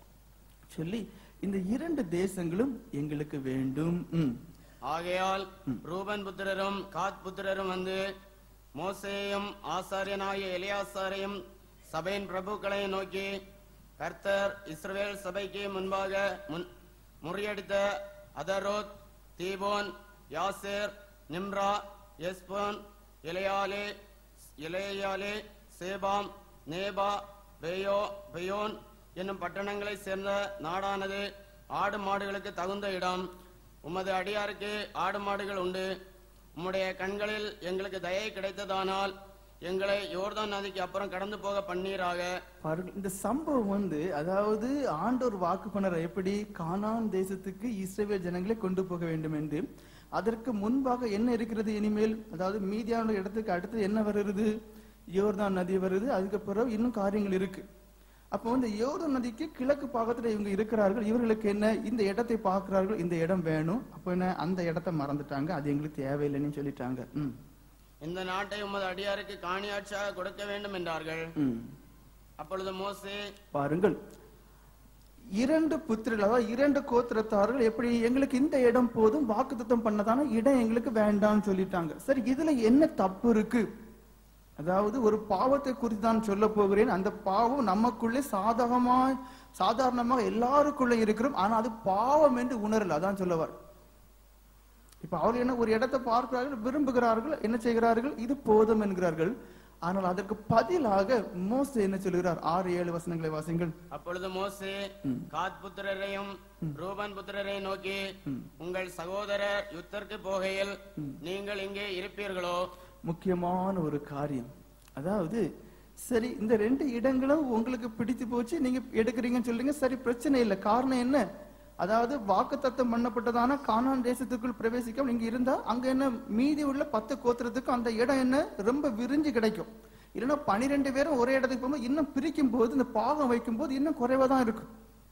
Speaker 1: சொல்லி இந்த இரண்டு தேசங்களும் எங்களுக்கு வேண்டும் ம்.
Speaker 3: ஆகையால் ரூபன் புத்திரரும் காத் புத்திரரும் வந்து மோசேயும் ஆசாரியனாகிய எலியாசாரையும் சபையின் பிரபுக்களையும் நோக்கி கர்த்தர் இஸ்ரவேல் சபைக்கு முன்பாக முன்- முறியடித்த அதரோத் தீபோன் யாசேர் நிம்ரா எஸ்போன் இலையாலே இலையாலே சேபாம் நேபா பெயோ பெயோன் என்னும் பட்டணங்களைச் சேர்ந்த நாடானது ஆடு மாடுகளுக்கு தகுந்த இடம் உமது அடியாருக்கு ஆடு மாடுகள் உண்டு உம்முடைய கண்களில் எங்களுக்கு தயை கிடைத்ததானால் எங்களை யோர்தான் நதிக்கு அப்புறம் கடந்து போக பண்ணீராக
Speaker 1: பாருங்கள் இந்த சம்பவம் வந்து அதாவது ஆண்டோர் வாக்கு பண்ணற எப்படி கானான் தேசத்துக்கு இஸ்ரவேல் ஜனங்களை கொண்டு போக வேண்டும் என்று அதற்கு முன்பாக என்ன இருக்கிறது இனிமேல் அதாவது மீதியான இடத்துக்கு அடுத்து என்ன வருது யோர்தான் நதி வருது அதுக்கு பிறகு இன்னும் காரியங்கள் இருக்கு அப்போ வந்து யோர்தான் நதிக்கு கிழக்கு பாகத்துல இவங்க இருக்கிறார்கள் இவர்களுக்கு என்ன இந்த இடத்தை பார்க்கிறார்கள் இந்த இடம் வேணும் அப்போ என்ன அந்த இடத்தை மறந்துட்டாங்க அது எங்களுக்கு தேவையில்லைன்னு சொல்லிட்டாங்க ம்
Speaker 3: இந்த நாட்டை உமது அடியாருக்கு காணியாட்சியாக கொடுக்க வேண்டும் என்றார்கள்
Speaker 1: ம்
Speaker 3: அப்பொழுது மோசே
Speaker 1: பாருங்கள் இரண்டு புத்திரர்கள் அதாவது இரண்டு கோத்திரத்தார்கள் எப்படி எங்களுக்கு இந்த இடம் போதும் வாக்குத்தத்தம் பண்ணதான இடம் எங்களுக்கு வேண்டாம்னு சொல்லிட்டாங்க சரி இதுல என்ன தப்பு இருக்கு அதாவது ஒரு பாவத்தை குறித்து தான் சொல்ல போகிறேன் அந்த பாவம் நமக்குள்ளே சாதகமா சாதாரணமாக எல்லாருக்குள்ள இருக்கிறோம் ஆனா அது பாவம் என்று உணரல அதான் சொல்லவர் இப்ப அவர் என்ன ஒரு இடத்தை பார்க்கிறார்கள் விரும்புகிறார்கள் என்ன செய்கிறார்கள் இது போதும் என்கிறார்கள் ஆனால் அதற்கு பதிலாக மோசே என்ன சொல்கிறார் ஆறு ஏழு வசனங்களை வாசிங்கள்
Speaker 3: அப்பொழுது மோசே காத் புத்திரரையும் ரூபன் புத்திரரை நோக்கி உங்கள் சகோதரர் யுத்தருக்கு போகையில் நீங்கள் இங்கே இருப்பீர்களோ
Speaker 1: முக்கியமான ஒரு காரியம் அதாவது சரி இந்த ரெண்டு இடங்களும் உங்களுக்கு பிடித்து போச்சு நீங்க எடுக்கிறீங்கன்னு சொல்றீங்க சரி பிரச்சனை இல்லை காரணம் என்ன அதாவது வாக்குத்தத்தம் பண்ணப்பட்டதான கானான் தேசத்துக்குள் பிரவேசிக்க நீங்க இருந்தா அங்க என்ன மீதி உள்ள பத்து கோத்திரத்துக்கு அந்த இடம் என்ன ரொம்ப விரிஞ்சு கிடைக்கும் இல்லைன்னா பனிரெண்டு பேரும் ஒரே இடத்துக்கு போகும்போது இன்னும் பிரிக்கும் போது இந்த பாகம் வைக்கும் போது இன்னும் குறைவா தான் இருக்கும்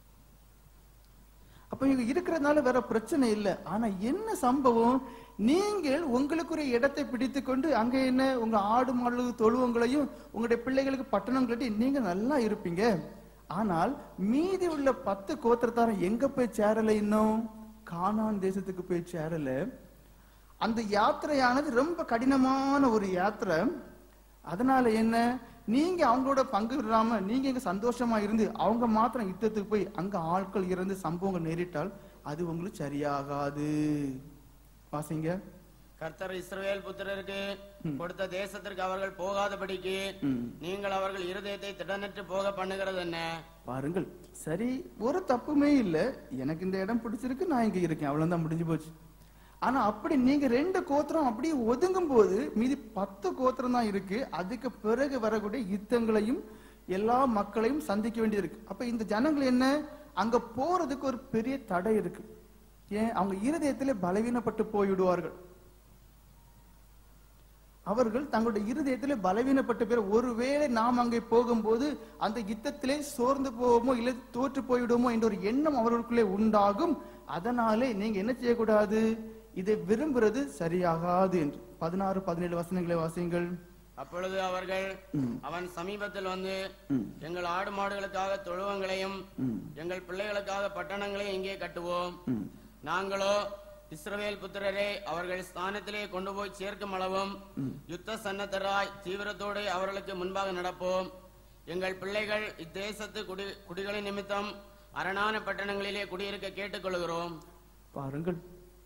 Speaker 1: அப்ப இங்க இருக்கிறதுனால வேற பிரச்சனை இல்லை ஆனா என்ன சம்பவம் நீங்கள் உங்களுக்குரிய இடத்தை பிடித்து கொண்டு அங்க என்ன உங்க ஆடு மாடு தொழுவங்களையும் உங்களுடைய பிள்ளைகளுக்கு பட்டணம் கட்டி நீங்க நல்லா இருப்பீங்க ஆனால் மீதி உள்ள பத்து கோத்திரத்தாரன் எங்க போய் சேரல இன்னும் கானான் தேசத்துக்கு போய் சேரல அந்த யாத்திரையானது ரொம்ப கடினமான ஒரு யாத்திரை அதனால என்ன நீங்க அவங்களோட பங்கு விடாம நீங்க இங்க சந்தோஷமா இருந்து அவங்க மாத்திரம் யுத்தத்துக்கு போய் அங்க ஆட்கள் இறந்து சம்பவங்கள் நேரிட்டால் அது உங்களுக்கு சரியாகாது வாசிங்க
Speaker 3: கர்த்தர் இஸ்ரவேல் புத்திரருக்கு கொடுத்த தேசத்திற்கு அவர்கள் போகாதபடிக்கு
Speaker 1: ம்.
Speaker 3: நீங்கள் அவர்கள் இருதயத்தை திடனற்று போக பண்ணுகிறது என்ன
Speaker 1: பாருங்கள் சரி ஒரு தப்புமே இல்ல எனக்கு இந்த இடம் பிடிச்சிருக்கு நான் இங்க இருக்கேன் அவ்வளவுதான் முடிஞ்சு போச்சு ஆனா அப்படி நீங்க ரெண்டு கோத்திரம் அப்படியே ஒதுங்கும் போது மீதி பத்து கோத்திரம் தான் இருக்கு அதுக்கு பிறகு வரக்கூடிய யுத்தங்களையும் எல்லா மக்களையும் சந்திக்க வேண்டியது அப்ப இந்த ஜனங்கள் என்ன அங்க போறதுக்கு ஒரு பெரிய தடை இருக்கு ஏன் அவங்க இருதயத்திலே பலவீனப்பட்டு போய்விடுவார்கள் அவர்கள் தங்களுடைய இருதயத்திலே பலவீனப்பட்ட பேர் ஒருவேளை நாம் அங்கே போகும்போது அந்த யுத்தத்திலே சோர்ந்து போவோமோ இல்லை தோற்று போய்விடுமோ என்ற ஒரு எண்ணம் அவர்களுக்குள்ளே உண்டாகும் அதனாலே நீங்க என்ன செய்யக்கூடாது இதை விரும்புறது சரியாகாது என்று பதினாறு பதினேழு வசனங்களை வாசியுங்கள்
Speaker 3: அப்பொழுது அவர்கள் அவன் சமீபத்தில் வந்து
Speaker 1: ம்.
Speaker 3: எங்கள் ஆடு மாடுகளுக்காக தொழுவங்களையும்
Speaker 1: ம்.
Speaker 3: எங்கள் பிள்ளைகளுக்காக பட்டணங்களையும் இங்கே கட்டுவோம்
Speaker 1: ம்.
Speaker 3: நாங்களோ இஸ்ரவேல் புத்திரரை அவர்கள் ஸ்தானத்திலே கொண்டு போய் சேர்க்கும் அளவும் யுத்த சன்னத்தராய் தீவிரத்தோடு அவர்களுக்கு முன்பாக நடப்போம் எங்கள் பிள்ளைகள் இத்தேசத்து குடி குடிகளின் நிமித்தம் அரணான பட்டணங்களிலே குடியிருக்க கேட்டுக்கொள்கிறோம்
Speaker 1: பாருங்கள்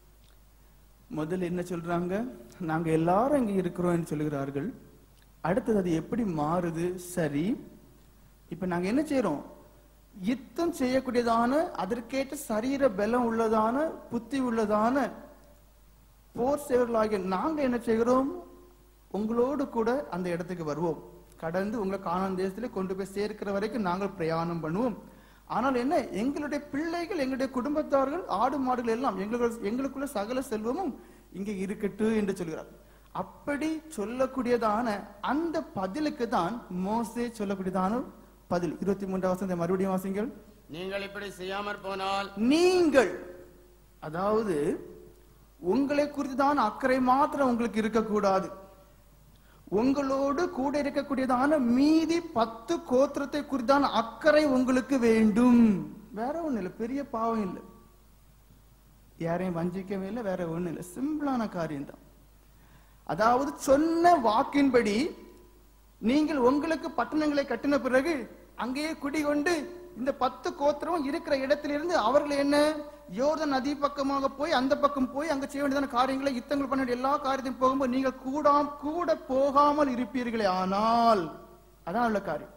Speaker 1: முதல்ல என்ன சொல்றாங்க நாங்க எல்லாரும் இங்க இருக்கிறோம் சொல்லுகிறார்கள் அடுத்தது அது எப்படி மாறுது சரி இப்ப நாங்க என்ன செய்யறோம் யுத்தம் செய்யக்கூடியதான அதற்கேற்ற சரீர பலம் உள்ளதான புத்தி உள்ளதான போர் சேவர்களாகிய நாங்க என்ன செய்கிறோம் உங்களோடு கூட அந்த இடத்துக்கு வருவோம் கடந்து உங்களை காணான் தேசத்திலே கொண்டு போய் சேர்க்கிற வரைக்கும் நாங்கள் பிரயாணம் பண்ணுவோம் ஆனால் என்ன எங்களுடைய பிள்ளைகள் எங்களுடைய குடும்பத்தார்கள் ஆடு மாடுகள் எல்லாம் எங்களுக்கு எங்களுக்குள்ள சகல செல்வமும் இங்கே இருக்கட்டும் என்று சொல்கிறார் அப்படி சொல்லக்கூடியதான அந்த பதிலுக்கு தான் மோசே சொல்லக்கூடியதான பதில் இருபத்தி மூன்றாம் வசனத்தை மறுபடியும் வாசிங்கள்
Speaker 3: நீங்கள் இப்படி செய்யாமற் போனால்
Speaker 1: நீங்கள் அதாவது உங்களை குறித்து தான் அக்கறை மாத்திரம் உங்களுக்கு இருக்கக்கூடாது உங்களோடு கூட இருக்கக்கூடியதான மீதி பத்து கோத்திரத்தை குறித்தான அக்கறை உங்களுக்கு வேண்டும் வேற ஒண்ணு இல்லை பெரிய பாவம் இல்லை யாரையும் வஞ்சிக்கவே இல்லை வேற ஒண்ணு இல்லை சிம்பிளான காரியம்தான் அதாவது சொன்ன வாக்கின்படி நீங்கள் உங்களுக்கு பட்டணங்களை கட்டின பிறகு அங்கேயே குடிகொண்டு இந்த பத்து கோத்திரம் இருக்கிற இடத்திலிருந்து அவர்கள் என்ன யோர்தான் நதி பக்கமாக போய் அந்த பக்கம் போய் அங்க செய்ய வேண்டியதான காரியங்களை யுத்தங்கள் பண்ண வேண்டிய எல்லா காரியத்தையும் போகும்போது நீங்கள் கூடாம் கூட போகாமல் இருப்பீர்களே ஆனால் அதான் உள்ள காரியம்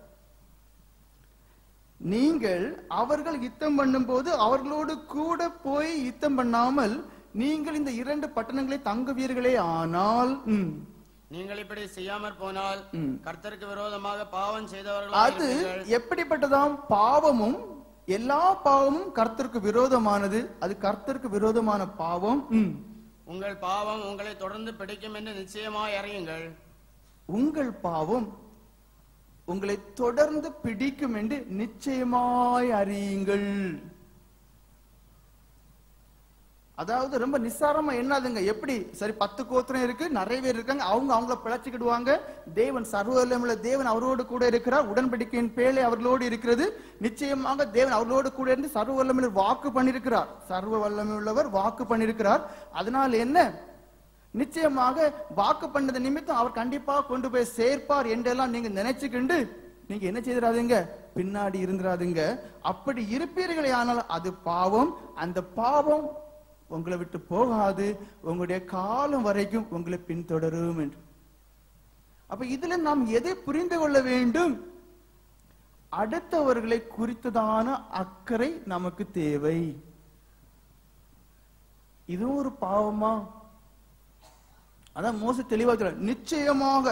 Speaker 1: நீங்கள் அவர்கள் யுத்தம் பண்ணும்போது அவர்களோடு கூட போய் யுத்தம் பண்ணாமல் நீங்கள் இந்த இரண்டு பட்டணங்களை தங்குவீர்களே ஆனால் ம்,
Speaker 3: நீங்கள் இப்படி செய்யாமற் போனால்
Speaker 1: ம்.
Speaker 3: கர்த்தருக்கு விரோதமாக பாவம் செய்தவர்களாக
Speaker 1: அது
Speaker 3: இருப்பீர்கள்.
Speaker 1: எப்படிப்பட்டதாம் பாவமும் எல்லா பாவமும் கர்த்தருக்கு விரோதமானது அது கர்த்தருக்கு விரோதமான பாவம் ம்.
Speaker 3: உங்கள் பாவம் உங்களை தொடர்ந்து பிடிக்கும் என்று நிச்சயமாய் அறியுங்கள்
Speaker 1: உங்கள் பாவம் உங்களை தொடர்ந்து பிடிக்கும் என்று நிச்சயமாய் அறியுங்கள் அதாவது ரொம்ப நிஸ்சாரமா என்னதுங்க எப்படி சரி பத்து கோத்திரம் இருக்கு நிறைய பேர் இருக்காங்க அவங்க அவங்கள பிழைச்சிக்கிடுவாங்க தேவன் சர்வ வல்லமையுள்ள தேவன் அவரோடு கூட இருக்கிறார் உடன்படிக்கையின் பேழை அவர்களோடு இருக்கிறது நிச்சயமாக தேவன் அவர்களோடு கூட இருந்து சர்வ வல்லமையுள்ள வாக்கு பண்ணியிருக்கிறார் சர்வ வல்லமை உள்ளவர் வாக்கு பண்ணியிருக்கிறார் அதனால் என்ன நிச்சயமாக வாக்கு பண்ணது நிமித்தம் அவர் கண்டிப்பா கொண்டு போய் சேர்ப்பார் என்றெல்லாம் நீங்க நினைச்சுக்கிண்டு நீங்க என்ன செய்திடாதீங்க பின்னாடி இருந்துடாதீங்க அப்படி இருப்பீர்களே ஆனால் அது பாவம் அந்த பாவம் உங்களை விட்டு போகாது உங்களுடைய காலம் வரைக்கும் உங்களை பின்தொடரும் என்று அப்ப இதுல நாம் எதை புரிந்து கொள்ள வேண்டும் அடுத்தவர்களை குறித்ததான அக்கறை நமக்கு தேவை இதுவும் ஒரு பாவமா அதான் மோச தெளிவா சொல்றார். நிச்சயமாக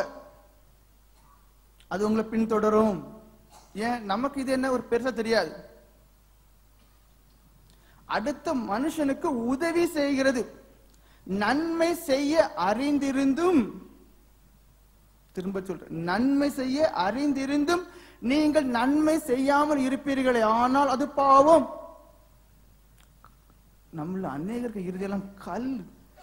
Speaker 1: அது உங்களை பின்தொடரும் ஏன் நமக்கு இது என்ன ஒரு பெருசா தெரியாது அடுத்த மனுஷனுக்கு உதவி செய்கிறது நன்மை செய்ய அறிந்திருந்தும் திரும்ப சொல்றேன் நன்மை செய்ய அறிந்திருந்தும் நீங்கள் நன்மை செய்யாமல் இருப்பீர்களே ஆனால் அது பாவம் நம்மள அநேகருக்கு இறுதியெல்லாம் கல்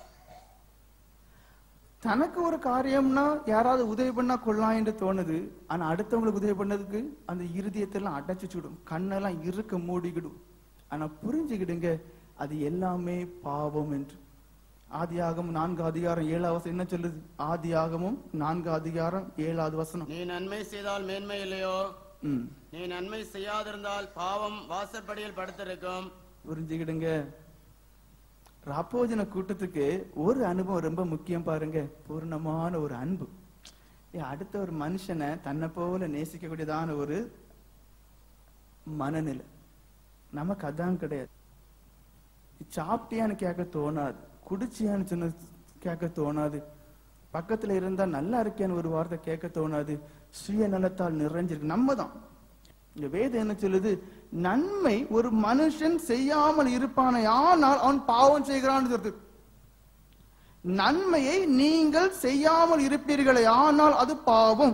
Speaker 1: தனக்கு ஒரு காரியம்னா யாராவது உதவி பண்ணா கொள்ளலாம் என்று தோணுது ஆனா அடுத்தவங்களுக்கு உதவி பண்ணதுக்கு அந்த இருதயத்தெல்லாம் அடைச்சுடும் கண்ணெல்லாம் இருக்க மூடிக்கிடும் ஆனா புரிஞ்சுக்கிடுங்க அது எல்லாமே பாவம் என்று ஆதியாகமம் நான்கு அதிகாரம் ஏழாவது வசனம் என்ன சொல்லுது ஆதியாகமும் நான்கு அதிகாரம் ஏழாவது வசனம்
Speaker 3: நீ நன்மை செய்தால் மேன்மை இல்லையோ
Speaker 1: ம்
Speaker 3: நீ நன்மை செய்யாதிருந்தால் பாவம் வாசற்படியில் படுத்திருக்கும்
Speaker 1: புரிஞ்சுக்கிடுங்க ராப்போஜன கூட்டத்துக்கு ஒரு அனுபவம் ரொம்ப முக்கியம் பாருங்க பூர்ணமான ஒரு அன்பு ஏ, அடுத்த ஒரு மனுஷனை தன்னை போல நேசிக்கக்கூடியதான ஒரு மனநிலை நமக்கு அதான் கிடையாது சாப்பிட்டியான்னு கேட்க தோணாது குடிச்சியான்னு சொன்ன கேட்க தோணாது பக்கத்துல இருந்தா நல்லா இருக்கியான்னு ஒரு வார்த்தை கேட்க தோணாது சுயநலத்தால் நிறைஞ்சிருக்கு நம்ம தான் இந்த வேதம் என்ன சொல்லுது நன்மை ஒரு மனுஷன் செய்யாமல் இருப்பானே ஆனால் அவன் பாவம் செய்கிறான்னு சொல்லுது நன்மையை நீங்கள் செய்யாமல் இருப்பீர்களே ஆனால் அது பாவம்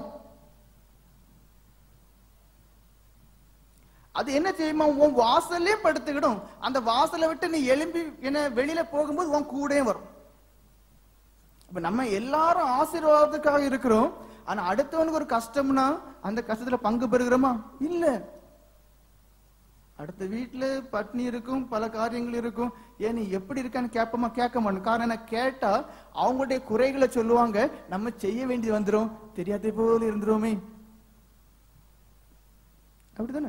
Speaker 1: அது என்ன செய்யுமா உன் வாசல்லே படுத்துக்கிடும் அந்த வாசலை விட்டு நீ எழும்பி என்ன வெளியில போகும்போது உன் கூடயே வரும் இப்ப நம்ம எல்லாரும் ஆசீர்வாதத்துக்காக இருக்கிறோம் ஆனா அடுத்தவனுக்கு ஒரு கஷ்டம்னா அந்த கஷ்டத்துல பங்கு பெறுகிறோமா இல்ல அடுத்த வீட்டுல பட்னி இருக்கும் பல காரியங்கள் இருக்கும் ஏன் நீ எப்படி இருக்கான்னு கேட்போமா கேட்க மாட்டோம் காரணம் என்ன கேட்டா அவங்களுடைய குறைகளை சொல்லுவாங்க நம்ம செய்ய வேண்டியது வந்துரும் தெரியாதே போல இருந்துருவோமே அப்படிதானே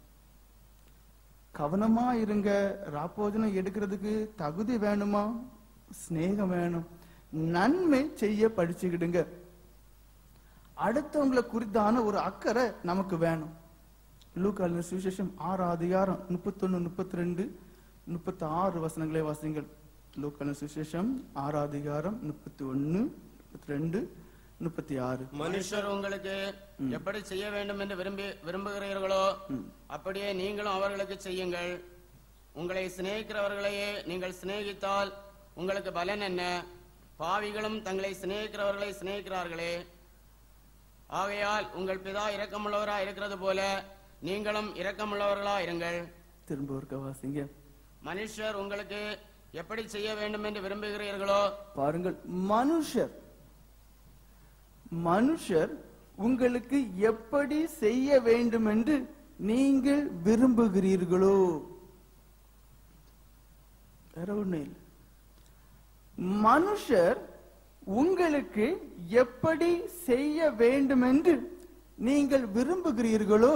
Speaker 1: கவனமா இருங்க ராப்போஜனம் எடுக்கிறதுக்கு தகுதி வேணுமா சிநேகம் வேணும் நன்மை செய்ய படிச்சுக்கிடுங்க அடுத்தவங்களை குறித்தான ஒரு அக்கறை நமக்கு வேணும் லூக்காலின் சுவிசேஷம் ஆறு அதிகாரம் முப்பத்தொன்னு முப்பத்தி ரெண்டு முப்பத்தி ஆறு வசனங்களே வாசிங்கள் லூக்காலின் சுவிசேஷம் ஆறு அதிகாரம் முப்பத்தி ஒன்னு முப்பத்தி ரெண்டு முப்பத்தி ஆறு
Speaker 3: மனுஷர் உங்களுக்கு எப்படி செய்ய வேண்டும் என்று விரும்பி விரும்புகிறீர்களோ அப்படியே நீங்களும் அவர்களுக்கு செய்யுங்கள் உங்களை சிநேகிக்கிறவர்களையே நீங்கள் சிநேகித்தால் உங்களுக்கு பலன் என்ன பாவிகளும் தங்களை சிநேகிக்கிறவர்களை சிநேகிக்கிறார்களே ஆகையால் உங்கள் பிதா இரக்கமுள்ளவரா இருக்கிறது போல நீங்களும் இரக்கமுள்ளவர்களா இருங்கள்
Speaker 1: திரும்ப ஒருக்க வாசிங்க
Speaker 3: மனுஷர் உங்களுக்கு எப்படி செய்ய வேண்டும் என்று விரும்புகிறீர்களோ
Speaker 1: பாருங்கள் மனுஷர் மனுஷர் உங்களுக்கு எப்படி செய்ய வேண்டும் என்று நீங்கள் விரும்புகிறீர்களோ வேற ஒண்ணும் இல்லை மனுஷர் உங்களுக்கு எப்படி செய்ய வேண்டும் என்று நீங்கள் விரும்புகிறீர்களோ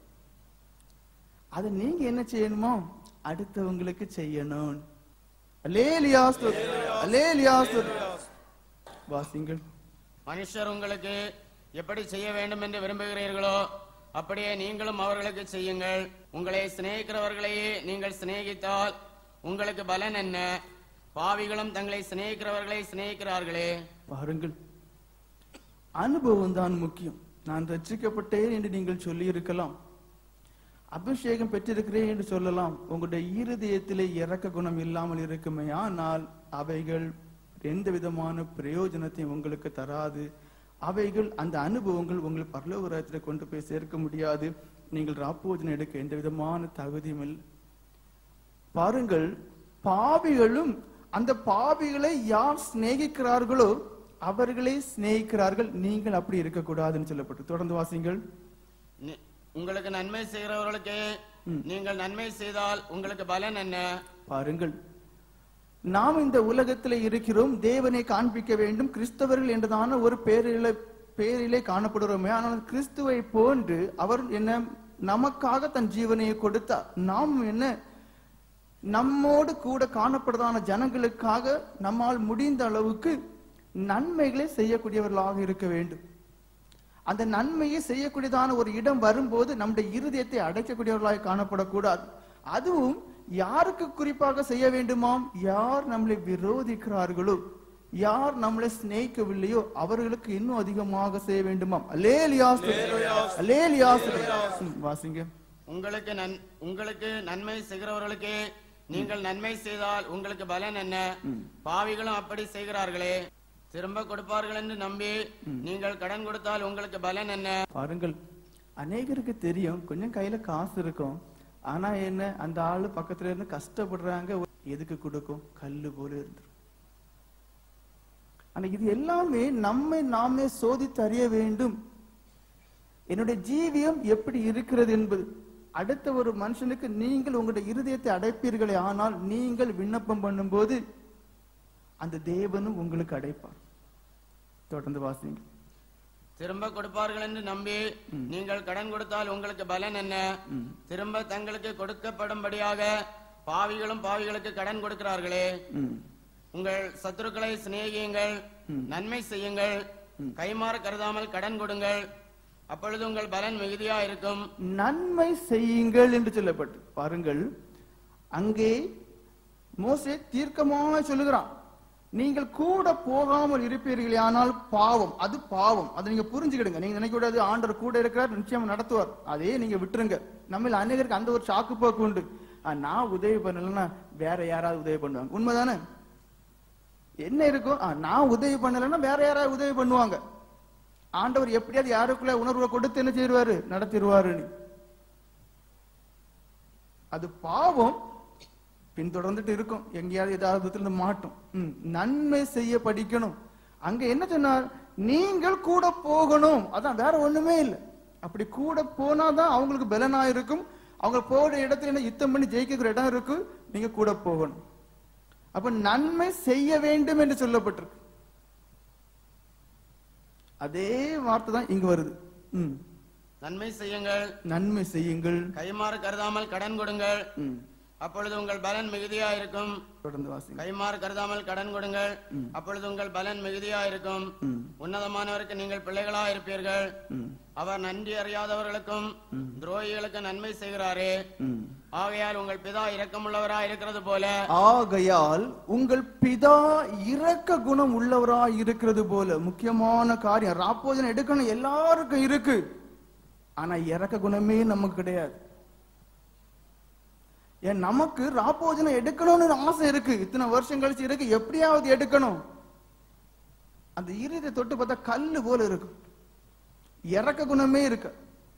Speaker 1: அதை நீங்க என்ன செய்யணுமோ அடுத்தவங்களுக்கு செய்யணும் அலேலியா ஸ்தோத்திரம். அலேலியா ஸ்தோத்திரம். வாசிங்கள்
Speaker 3: மனுஷர் உங்களுக்கு எப்படி செய்ய வேண்டும் என்று விரும்புகிறீர்களோ அப்படியே நீங்களும் அவர்களுக்கு செய்யுங்கள் உங்களை சிநேகிக்கிறவர்களையே நீங்கள் சிநேகித்தால் உங்களுக்கு பலன் என்ன பாவிகளும் தங்களை சிநேகிக்கிறவர்களை சிநேகிக்கிறார்களே
Speaker 1: பாருங்கள் அனுபவம் தான் முக்கியம் நான் ரட்சிக்கப்பட்டேன் என்று நீங்கள் சொல்லி இருக்கலாம் அபிஷேகம் பெற்றிருக்கிறேன் என்று சொல்லலாம் உங்களுடைய இருதயத்திலே இறக்க குணம் இல்லாமல் இருக்குமே ஆனால் அவைகள் எந்த விதமான பிரயோஜனத்தையும் உங்களுக்கு தராது அவைகள் அந்த அனுபவங்கள் உங்களை பரலோகத்தில் கொண்டு போய் சேர்க்க முடியாது நீங்கள் ராப்போஜனம் எடுக்க எந்த விதமான தகுதியும் இல்லை பாருங்கள் பாவிகளும் அந்த பாவிகளை யார் சிநேகிக்கிறார்களோ அவர்களே சிநேகிக்கிறார்கள் நீங்கள் அப்படி இருக்கக்கூடாதுன்னு சொல்லப்பட்டு தொடர்ந்து வாசிங்கள்
Speaker 3: நி- உங்களுக்கு நன்மை செய்கிறவர்களுக்கு நீங்கள் நன்மை செய்தால் உங்களுக்கு பலன் என்ன
Speaker 1: பாருங்கள் நாம் இந்த உலகத்திலே இருக்கிறோம் தேவனை காண்பிக்க வேண்டும் கிறிஸ்தவர்கள் என்றதான ஒரு பேரிலே பேரிலே காணப்படுகிறோமே ஆனால் கிறிஸ்துவை போன்று அவர் என்ன நமக்காக தன் ஜீவனையை கொடுத்தார் நாம் என்ன நம்மோடு கூட காணப்படுறதான ஜனங்களுக்காக நம்மால் முடிந்த அளவுக்கு நன்மைகளை செய்யக்கூடியவர்களாக இருக்க வேண்டும் அந்த நன்மையை செய்யக்கூடியதான ஒரு இடம் வரும்போது நம்முடைய இருதயத்தை அடைக்கக்கூடியவர்களாக காணப்படக்கூடாது அதுவும் யாருக்கு குறிப்பாக செய்ய வேண்டுமாம் யார் நம்மளை விரோதிக்கிறார்களோ யார் நம்மளை சிநேகிக்கவில்லையோ அவர்களுக்கு இன்னும் அதிகமாக செய்ய வேண்டுமாம் அலேலியாஸ் அலேலியாஸ் ம், வாசிங்க
Speaker 3: உங்களுக்கு நன் உங்களுக்கு நன்மை செய்கிறவர்களுக்கு நீங்கள் நன்மை செய்தால் உங்களுக்கு பலன் என்ன பாவிகளும் அப்படி செய்கிறார்களே திரும்ப கொடுப்பார்கள் என்று நம்பி நீங்கள் கடன் கொடுத்தால் உங்களுக்கு பலன் என்ன
Speaker 1: பாருங்கள் அநேகருக்கு தெரியும் கொஞ்சம் கையில காசு இருக்கும் ஆனா என்ன அந்த ஆளு பக்கத்துல இருந்து கஷ்டப்படுறாங்க எதுக்கு கொடுக்கும் கல்லு போல இருந்துரும் ஆனா இது எல்லாமே நம்மை நாமே சோதித்து அறிய வேண்டும் என்னுடைய ஜீவியம் எப்படி இருக்கிறது என்பது அடுத்த ஒரு மனுஷனுக்கு நீங்கள் உங்களுடைய இருதயத்தை அடைப்பீர்களே ஆனால் நீங்கள் விண்ணப்பம் பண்ணும்போது அந்த தேவனும் உங்களுக்கு அடைப்பார் தொடர்ந்து வாசிங்க
Speaker 3: திரும்ப கொடுப்பார்கள் என்று நம்பி நீங்கள் கடன் கொடுத்தால் உங்களுக்கு பலன் என்ன திரும்ப தங்களுக்கு கொடுக்கப்படும்படியாக பாவிகளும் பாவிகளுக்கு கடன் கொடுக்கிறார்களே
Speaker 1: ம்.
Speaker 3: உங்கள் சத்துருக்களை சிநேகியுங்கள் நன்மை செய்யுங்கள் கைமாற கருதாமல் கடன் கொடுங்கள் அப்பொழுது உங்கள் பலன் மிகுதியா இருக்கும்
Speaker 1: நன்மை செய்யுங்கள் என்று சொல்லப்பட்டு பாருங்கள் அங்கே மோசே தீர்க்கமாக சொல்லுகிறான் நீங்கள் கூட போகாமல் இருப்பீர்களே ஆனால் பாவம் அது பாவம் அதை நீங்க புரிஞ்சுக்கிடுங்க நீங்க நினைக்க கூடாது ஆண்டவர் கூட இருக்கிறார் நிச்சயம் நடத்துவார் அதே நீங்க விட்டுருங்க நம்ம அநேகருக்கு அந்த ஒரு சாக்கு போக்கு உண்டு ஆ, நான் உதவி பண்ணலன்னா வேற யாராவது உதவி பண்ணுவாங்க உண்மைதானே என்ன இருக்கும் ஆ, நான் உதவி பண்ணலைன்னா வேற யாராவது உதவி பண்ணுவாங்க ஆண்டவர் எப்படியாவது யாருக்குள்ள உணர்வை கொடுத்து என்ன செய்வாரு நடத்திடுவாரு அது பாவம் பின்தொடர்ந்துட்டு இருக்கும் எங்கேயாவது ஏதாவது விதத்துல இருந்து மாட்டும் ம், நன்மை செய்ய படிக்கணும் அங்க என்ன சொன்னார் நீங்கள் கூட போகணும் அதான் வேற ஒண்ணுமே இல்லை அப்படி கூட போனாதான் அவங்களுக்கு பலனா இருக்கும் அவங்க போற இடத்துல என்ன யுத்தம் பண்ணி ஜெயிக்கிற இடம் இருக்கு நீங்க கூட போகணும் அப்ப நன்மை செய்ய வேண்டும் என்று சொல்லப்பட்டிருக்கு அதே வார்த்தை தான் இங்க வருது ம்.
Speaker 3: நன்மை செய்யுங்கள்
Speaker 1: நன்மை செய்யுங்கள்
Speaker 3: கைமாறு கருதாமல் கடன் கொடுங்கள்
Speaker 1: ம்.
Speaker 3: அப்பொழுது உங்கள் பலன் மிகுதியா இருக்கும்
Speaker 1: தொடர்ந்து வாசிங்க
Speaker 3: கைமாறு கருதாமல் கடன் கொடுங்கள் அப்பொழுது உங்கள் பலன் மிகுதியா இருக்கும்
Speaker 1: ம்.
Speaker 3: உன்னதமானவருக்கு நீங்கள் பிள்ளைகளா இருப்பீர்கள்
Speaker 1: ம்.
Speaker 3: அவர் நன்றி அறியாதவர்களுக்கும் துரோகிகளுக்கு நன்மை செய்கிறாரே
Speaker 1: ம்.
Speaker 3: ஆகையால் உங்கள் பிதா இரக்கமுள்ளவரா இருக்கிறது போல
Speaker 1: ஆகையால் உங்கள் பிதா இரக்க குணம் உள்ளவராய் இருக்கிறது போல முக்கியமான காரியம் ராப்போஜனம் எடுக்கணும் எல்லாருக்கும் இருக்கு ஆனா இறக்க குணமே நமக்கு கிடையாது ஏன் நமக்கு ராப்போஜனம் எடுக்கணும்னு ஆசை இருக்கு இத்தனை வருஷம் கழிச்சு இருக்கு எப்படியாவது எடுக்கணும் அந்த இருதை தொட்டு பார்த்தா கல்லு போல இருக்கும் இறக்க குணமே இருக்கு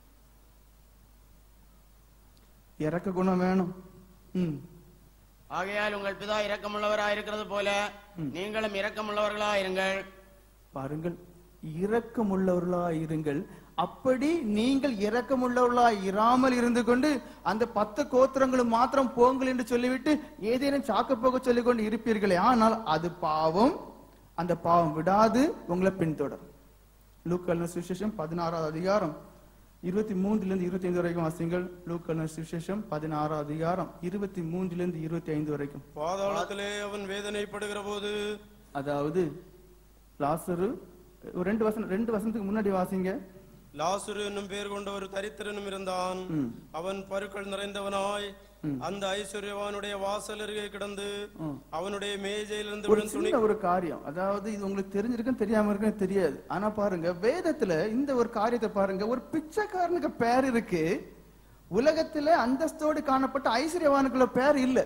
Speaker 1: இறக்க குணம் வேணும் ம்
Speaker 3: ஆகையால் உங்கள் பிதா இரக்கமுள்ளவரா இருக்கிறது போல நீங்களும் இரக்கமுள்ளவர்களா இருங்கள்
Speaker 1: பாருங்கள் இரக்கமுள்ளவர்களாய் இருங்கள் அப்படி நீங்கள் இரக்கமுள்ளவர்களாய் இராமல் இருந்து கொண்டு அந்த பத்து கோத்திரங்களும் மாத்திரம் போங்கள் என்று சொல்லிவிட்டு ஏதேனும் சாக்கு போக சொல்லிக் கொண்டு இருப்பீர்களே ஆனால் அது பாவம் அந்த பாவம் விடாது உங்களை பின்தொடரும் லூக்கல்ன சுவிசேஷம் பதினாறாவது அதிகாரம் இருபத்தி மூன்றிலிருந்து இருபத்தி ஐந்து வரைக்கும் வாசிங்கள் லூக்கல்ன சுவிசேஷம் பதினாறாவது அதிகாரம் இருபத்தி மூன்றிலிருந்து இருபத்தி ஐந்து வரைக்கும்
Speaker 2: பாதாளத்திலே அவன் வேதனைப்படுகிற போது
Speaker 1: அதாவது லாசரு ஒரு ரெண்டு வசனம் ரெண்டு வசனத்துக்கு முன்னாடி வாசிங்க
Speaker 2: லாசுரு என்னும் பேர் கொண்ட ஒரு தரித்திரனும் இருந்தான்
Speaker 1: ம்.
Speaker 2: அவன் பருக்கள் நிறைந்தவனாய் அந்த ஐஸ்வர்யவானுடைய வாசல் அருகே கிடந்து அவனுடைய மேஜையிலிருந்து
Speaker 1: ஒரு
Speaker 2: விழும் துணி
Speaker 1: சின்ன ஒரு காரியம் அதாவது இது உங்களுக்கு தெரிஞ்சிருக்கும் தெரியாம இருக்குன்னு தெரியாது ஆனா பாருங்க வேதத்துல இந்த ஒரு காரியத்தை பாருங்க ஒரு பிச்சைக்காரனுக்கு பேர் இருக்கு உலகத்துல அந்தஸ்தோடு காணப்பட்ட ஐஸ்வர்யவானுக்குள்ள பேர் இல்ல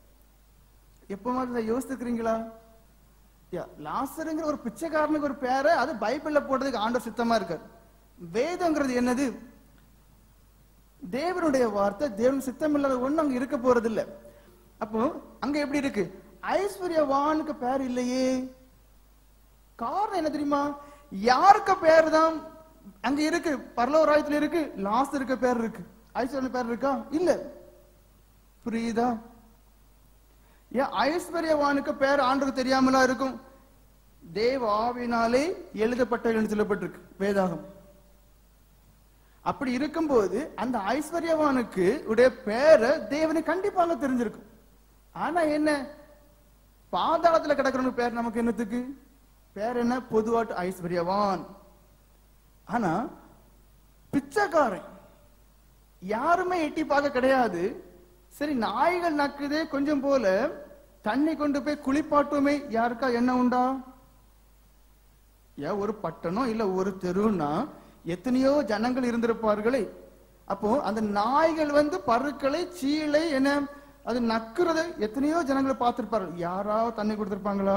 Speaker 1: எப்ப மாதிரி யோசித்துக்கிறீங்களா யா, லாசருங்கிற ஒரு பிச்சைக்காரனுக்கு ஒரு பேரை அது பைபிள்ல போடுறதுக்கு ஆண்டவர் சித்தமா இருக்காரு வேதங்கிறது என்னது தேவனுடைய வார்த்தை தேவன் சித்தம் இல்லாத ஒண்ணு அங்க இருக்க போறது இல்ல அப்போ அங்க எப்படி இருக்கு ஐஸ்வர்யவானுக்கு பேர் இல்லையே காரணம் என்ன தெரியுமா யாருக்கு பேர் தான் அங்க இருக்கு பரலோராயத்துல இருக்கு லாஸ்ட் இருக்க பேர் இருக்கு ஐஸ்வர்ய பேர் இருக்கா இல்ல புரியுதா ஏன் ஐஸ்வர்யவானுக்கு பேர் ஆண்டுக்கு தெரியாமலா இருக்கும் தேவ ஆவினாலே எழுதப்பட்ட சொல்லப்பட்டிருக்கு வேதாகம் அப்படி இருக்கும்போது அந்த ஐஸ்வர்யவானுக்கு உடைய பேரை தேவனை கண்டிப்பாக தெரிஞ்சிருக்கும் ஆனா என்ன பாதாளத்துல கிடக்கிறவனுக்கு பேர் நமக்கு என்னத்துக்கு பேர் என்ன பொதுவாட்டு ஐஸ்வர்யவான் ஆனா பிச்சைக்காரன் யாருமே எட்டி பார்க்க கிடையாது சரி நாய்கள் நக்குதே கொஞ்சம் போல தண்ணி கொண்டு போய் குளிப்பாட்டுமே யாருக்கா என்ன உண்டா ஏன் ஒரு பட்டணம் இல்ல ஒரு தெருன்னா எத்தனையோ ஜனங்கள் இருந்திருப்பார்களே அப்போ அந்த நாய்கள் வந்து பருக்களை சீலை என்ன அது நக்குறதை எத்தனையோ ஜனங்களை பார்த்திருப்பார்கள் யாராவது தண்ணி கொடுத்திருப்பாங்களா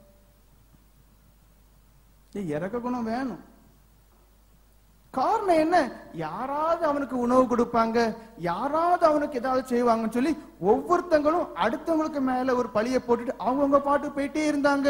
Speaker 1: ஏய், இறக்க குணம் வேணும் காரணம் என்ன யாராவது அவனுக்கு உணவு கொடுப்பாங்க யாராவது அவனுக்கு ஏதாவது செய்வாங்கன்னு சொல்லி ஒவ்வொருத்தங்களும் அடுத்தவங்களுக்கு மேல ஒரு பழிய போட்டுட்டு அவங்கவுங்க பாட்டு போயிட்டே இருந்தாங்க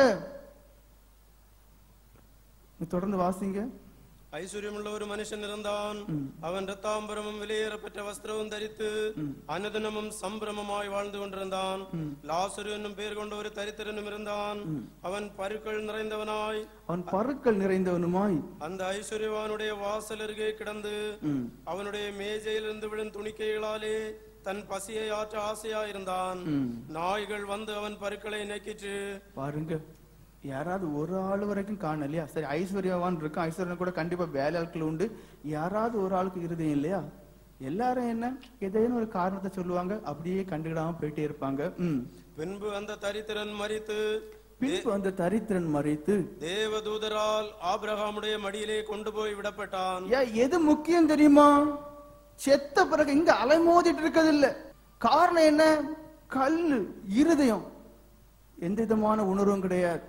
Speaker 1: நீ தொடர்ந்து வாசிங்க
Speaker 2: ஐஸ்வர்யமுள்ள ஒரு மனுஷன் இருந்தான் அவன் ரத்தாம்பரமும் வெளியேறப்பட்ட வஸ்திரமும் தரித்து அனுதினமும் சம்பிரமமாய் வாழ்ந்து கொண்டிருந்தான் லாசுரு என்னும் பேர் கொண்ட ஒரு தரித்திரனும் இருந்தான் அவன் பருக்கள் நிறைந்தவனாய்
Speaker 1: அவன் பருக்கள் நிறைந்தவனுமாய்
Speaker 2: அந்த ஐஸ்வர்யவானுடைய வாசல் அருகே கிடந்து
Speaker 1: ம்.
Speaker 2: அவனுடைய மேஜையிலிருந்து விழும் துணிக்கைகளாலே தன் பசியை ஆற்ற ஆசையாயிருந்தான் நாய்கள் வந்து அவன் பருக்களை நக்கிற்று
Speaker 1: பாருங்க யாராவது ஒரு ஆள் வரைக்கும் காணலையா சரி ஐஸ்வர்யவான் இருக்கும் ஐஸ்வர்யன் கூட கண்டிப்பா வேலை ஆட்கள் உண்டு யாராவது ஒரு ஆளுக்கு இருதயம் இல்லையா எல்லாரும் என்ன ஏதேனும் ஒரு காரணத்தை சொல்லுவாங்க அப்படியே கண்டுக்கிடாம போயிட்டே இருப்பாங்க ம்
Speaker 2: பின்பு அந்த தரித்திரன் மரித்து
Speaker 1: பின்பு அந்த தரித்திரன் மறைத்து
Speaker 2: தேவதூதரால் ஆபிரகாமுடைய மடியிலே கொண்டு போய் விடப்பட்டான்
Speaker 1: ஏன் எது முக்கியம் தெரியுமா செத்த பிறகு இங்க அலைமோதிட்டு இருக்கிறது இல்ல காரணம் என்ன கல்லு இருதயம் எந்த விதமான உணர்வும் கிடையாது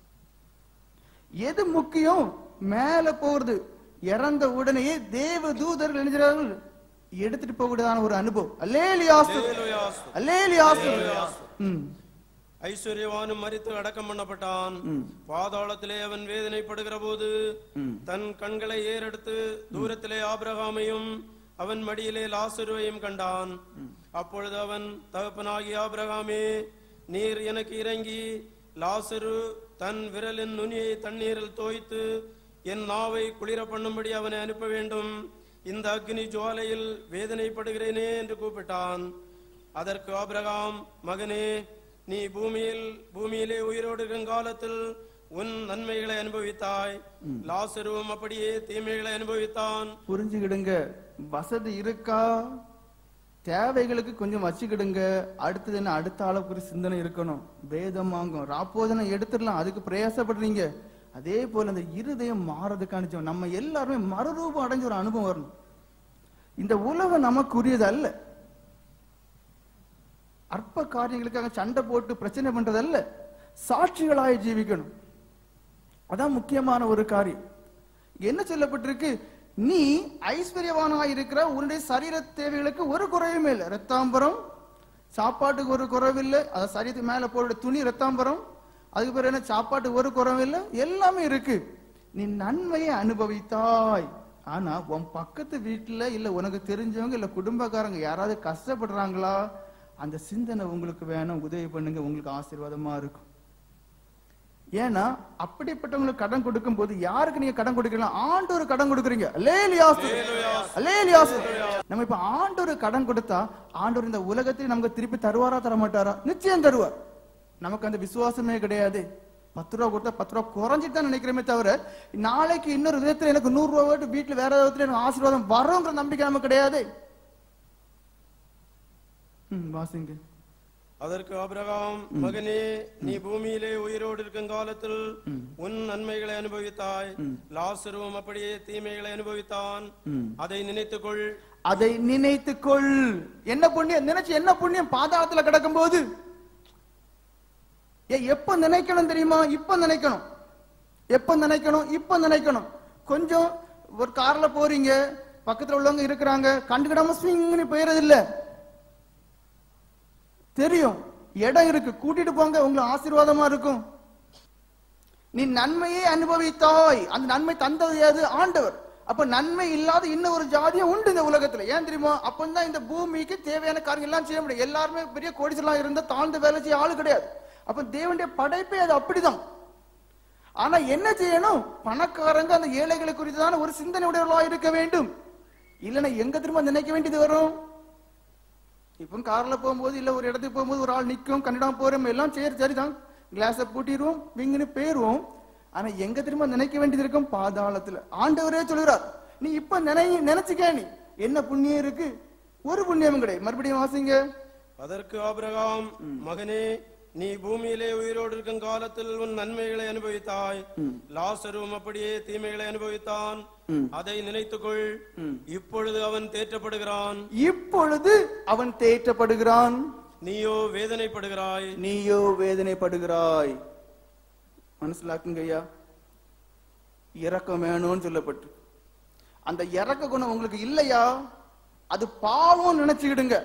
Speaker 1: எது முக்கியம் மேல போறது இறந்த உடனேயே தேவ தூதர்கள் எழுதுகிறார்கள் எடுத்துட்டு போகக்கூடியதான ஒரு அனுபவம் அல்லேலியாசு
Speaker 2: அல்லேலூயாஸ்து.
Speaker 1: அல்லேலியாசு ம்
Speaker 2: ஐஸ்வர்யவானும் மரித்து அடக்கம் பண்ணப்பட்டான் பாதாளத்திலே அவன் வேதனைப்படுகிற போது தன் கண்களை ஏறெடுத்து தூரத்திலே ஆபிரகாமையும் அவன் மடியிலே லாசருவையும் கண்டான் அப்பொழுது அவன் தகப்பனாகிய ஆபிரகாமே நீர் எனக்கு இறங்கி லாசரு தன் விரலின் நுனியை தண்ணீரில் தோய்த்து என் நாவை குளிர பண்ணும்படி அவனை அனுப்ப வேண்டும் இந்த அக்னி ஜுவாலையில் வேதனைப்படுகிறேனே என்று கூப்பிட்டான் அதற்கு ஆபிரகாம் மகனே நீ பூமியில் பூமியிலே உயிரோடு இருக்கும் காலத்தில் உன் நன்மைகளை அனுபவித்தாய் லாசருவும் அப்படியே தீமைகளை அனுபவித்தான்
Speaker 1: புரிஞ்சுக்கிடுங்க வசதி இருக்கா தேவைகளுக்கு கொஞ்சம் வச்சுக்கிடுங்க அடுத்தது என்ன அடுத்த ஆளுக்கு ஒரு சிந்தனை இருக்கணும் வேதம் வாங்கும் ராப்போதனை எடுத்துடலாம் அதுக்கு பிரயாசப்படுறீங்க அதே போல அந்த இருதயம் மாறதுக்கான ஜெபம். நம்ம எல்லாருமே மறுரூபம் அடைஞ்ச ஒரு அனுபவம் வரணும் இந்த உலகம் நமக்குரியது அல்ல அற்ப காரியங்களுக்காக சண்டை போட்டு பிரச்சனை பண்றது அல்ல சாட்சிகளாய் ஜீவிக்கணும் அதான் முக்கியமான ஒரு காரியம் என்ன சொல்லப்பட்டிருக்கு நீ ஐஸ்வர்யவானாய் இருக்கிற உன்னுடைய சரீர தேவைகளுக்கு ஒரு குறையுமே இல்லை ரத்தாம்பரம் சாப்பாட்டுக்கு ஒரு குறைவில்லை அதை சரீரத்துக்கு மேல போடுற துணி ரத்தாம்பரம் அதுக்கு பிறகு என்ன சாப்பாட்டுக்கு ஒரு குறைவும் இல்லை எல்லாமே இருக்கு நீ நன்மையை அனுபவித்தாய் ஆனா உன் பக்கத்து வீட்டுல இல்ல உனக்கு தெரிஞ்சவங்க இல்ல குடும்பக்காரங்க யாராவது கஷ்டப்படுறாங்களா அந்த சிந்தனை உங்களுக்கு வேணும் உதவி பண்ணுங்க உங்களுக்கு ஆசீர்வாதமா இருக்கும் ஏன்னா அப்படிப்பட்டவங்களுக்கு கடன் கொடுக்கும் போது யாருக்கு நீங்க கடன் கொடுக்கலாம் ஆண்டவர் கடன் கொடுக்குறீங்க அல்லேலியாசு அல்லேலியாசு நம்ம இப்ப ஆண்டவர் கடன் கொடுத்தா ஆண்டவர் இந்த உலகத்தில் நமக்கு திருப்பி தருவாரா தர மாட்டாரா நிச்சயம் தருவார் நமக்கு அந்த விசுவாசமே கிடையாது பத்து ரூபா கொடுத்தா பத்து ரூபா குறைஞ்சிட்டு தான் நினைக்கிறோமே தவிர நாளைக்கு இன்னொரு விதத்துல எனக்கு நூறு ரூபா விட்டு வீட்டுல வேற விதத்துல எனக்கு ஆசீர்வாதம் வருங்கிற நம்பிக்கை நமக்கு கிடையாது ம், வாசிங்க
Speaker 2: அதற்கு ஆபிரகாம் மகனே நீ பூமியிலே உயிரோடு இருக்கும் காலத்தில் உன் நன்மைகளை அனுபவித்தாய் லாசருவும் அப்படியே தீமைகளை அனுபவித்தான் அதை நினைத்துக்கொள்
Speaker 1: அதை நினைத்துக்கொள் என்ன புண்ணியம் நினைச்சு என்ன புண்ணியம் பாதாளத்துல கிடக்கும் போது ஏ எப்ப நினைக்கணும் தெரியுமா இப்ப நினைக்கணும் எப்ப நினைக்கணும் இப்ப நினைக்கணும் கொஞ்சம் ஒரு கார்ல போறீங்க பக்கத்துல உள்ளவங்க இருக்கிறாங்க கண்டுக்கிடாம ஸ்விங்னு போயிறது இல்ல தெரியும் இடம் இருக்கு கூட்டிட்டு போங்க உங்களுக்கு ஆசீர்வாதமா இருக்கும் நீ நன்மையை அனுபவித்தாய் அந்த நன்மை தந்தது எது ஆண்டவர் அப்ப நன்மை இல்லாத இன்னும் ஒரு ஜாதியும் உண்டு இந்த உலகத்துல ஏன் தெரியுமா அப்பந்தான் இந்த பூமிக்கு தேவையான காரியம் எல்லாம் செய்ய முடியும் எல்லாருமே பெரிய கோடிசெல்லாம் இருந்தா தாழ்ந்து வேலை செய்ய ஆளு கிடையாது அப்ப தேவனுடைய படைப்பே அது அப்படிதான் ஆனா என்ன செய்யணும் பணக்காரங்க அந்த ஏழைகளை குறித்துதான ஒரு சிந்தனை உடையவர்களா இருக்க வேண்டும் இல்லைன்னா எங்க திரும்ப நினைக்க வேண்டியது வரும் இப்போ கார்ல போகும்போது இல்ல ஒரு இடத்துக்கு போகும்போது ஒரு ஆள் நிக்கும் கண்டிப்பா போறோம் எல்லாம் சரி சரிதான் கிளாஸ பூட்டிடுவோம் விங்குன்னு போயிருவோம் ஆனா எங்க திரும்ப நினைக்க வேண்டியது இருக்கும் பாதாளத்துல ஆண்டவரே சொல்கிறார் நீ இப்ப நினை நினைச்சுக்க நீ என்ன புண்ணியம் இருக்கு ஒரு புண்ணியமும் கிடையாது மறுபடியும் வாசிங்க
Speaker 2: அதற்கு ஆபிரகாம் மகனே நீ பூமியிலே உயிரோடு இருக்கும் காலத்தில் உன் நன்மைகளை அனுபவித்தாய் லாசருவும் அப்படியே தீமைகளை அனுபவித்தான் அதை நினைத்துக்கொள் இப்பொழுது அவன் தேற்றப்படுகிறான்
Speaker 1: இப்பொழுது அவன் தேற்றப்படுகிறான்
Speaker 2: நீயோ வேதனைப்படுகிறாய்
Speaker 1: நீயோ வேதனைப்படுகிறாய் மனசிலாக்குங்க ஐயா இறக்கம் வேணும்னு சொல்லப்பட்டு அந்த இறக்க குணம் உங்களுக்கு இல்லையா அது பாவம் நினைச்சுக்கிடுங்க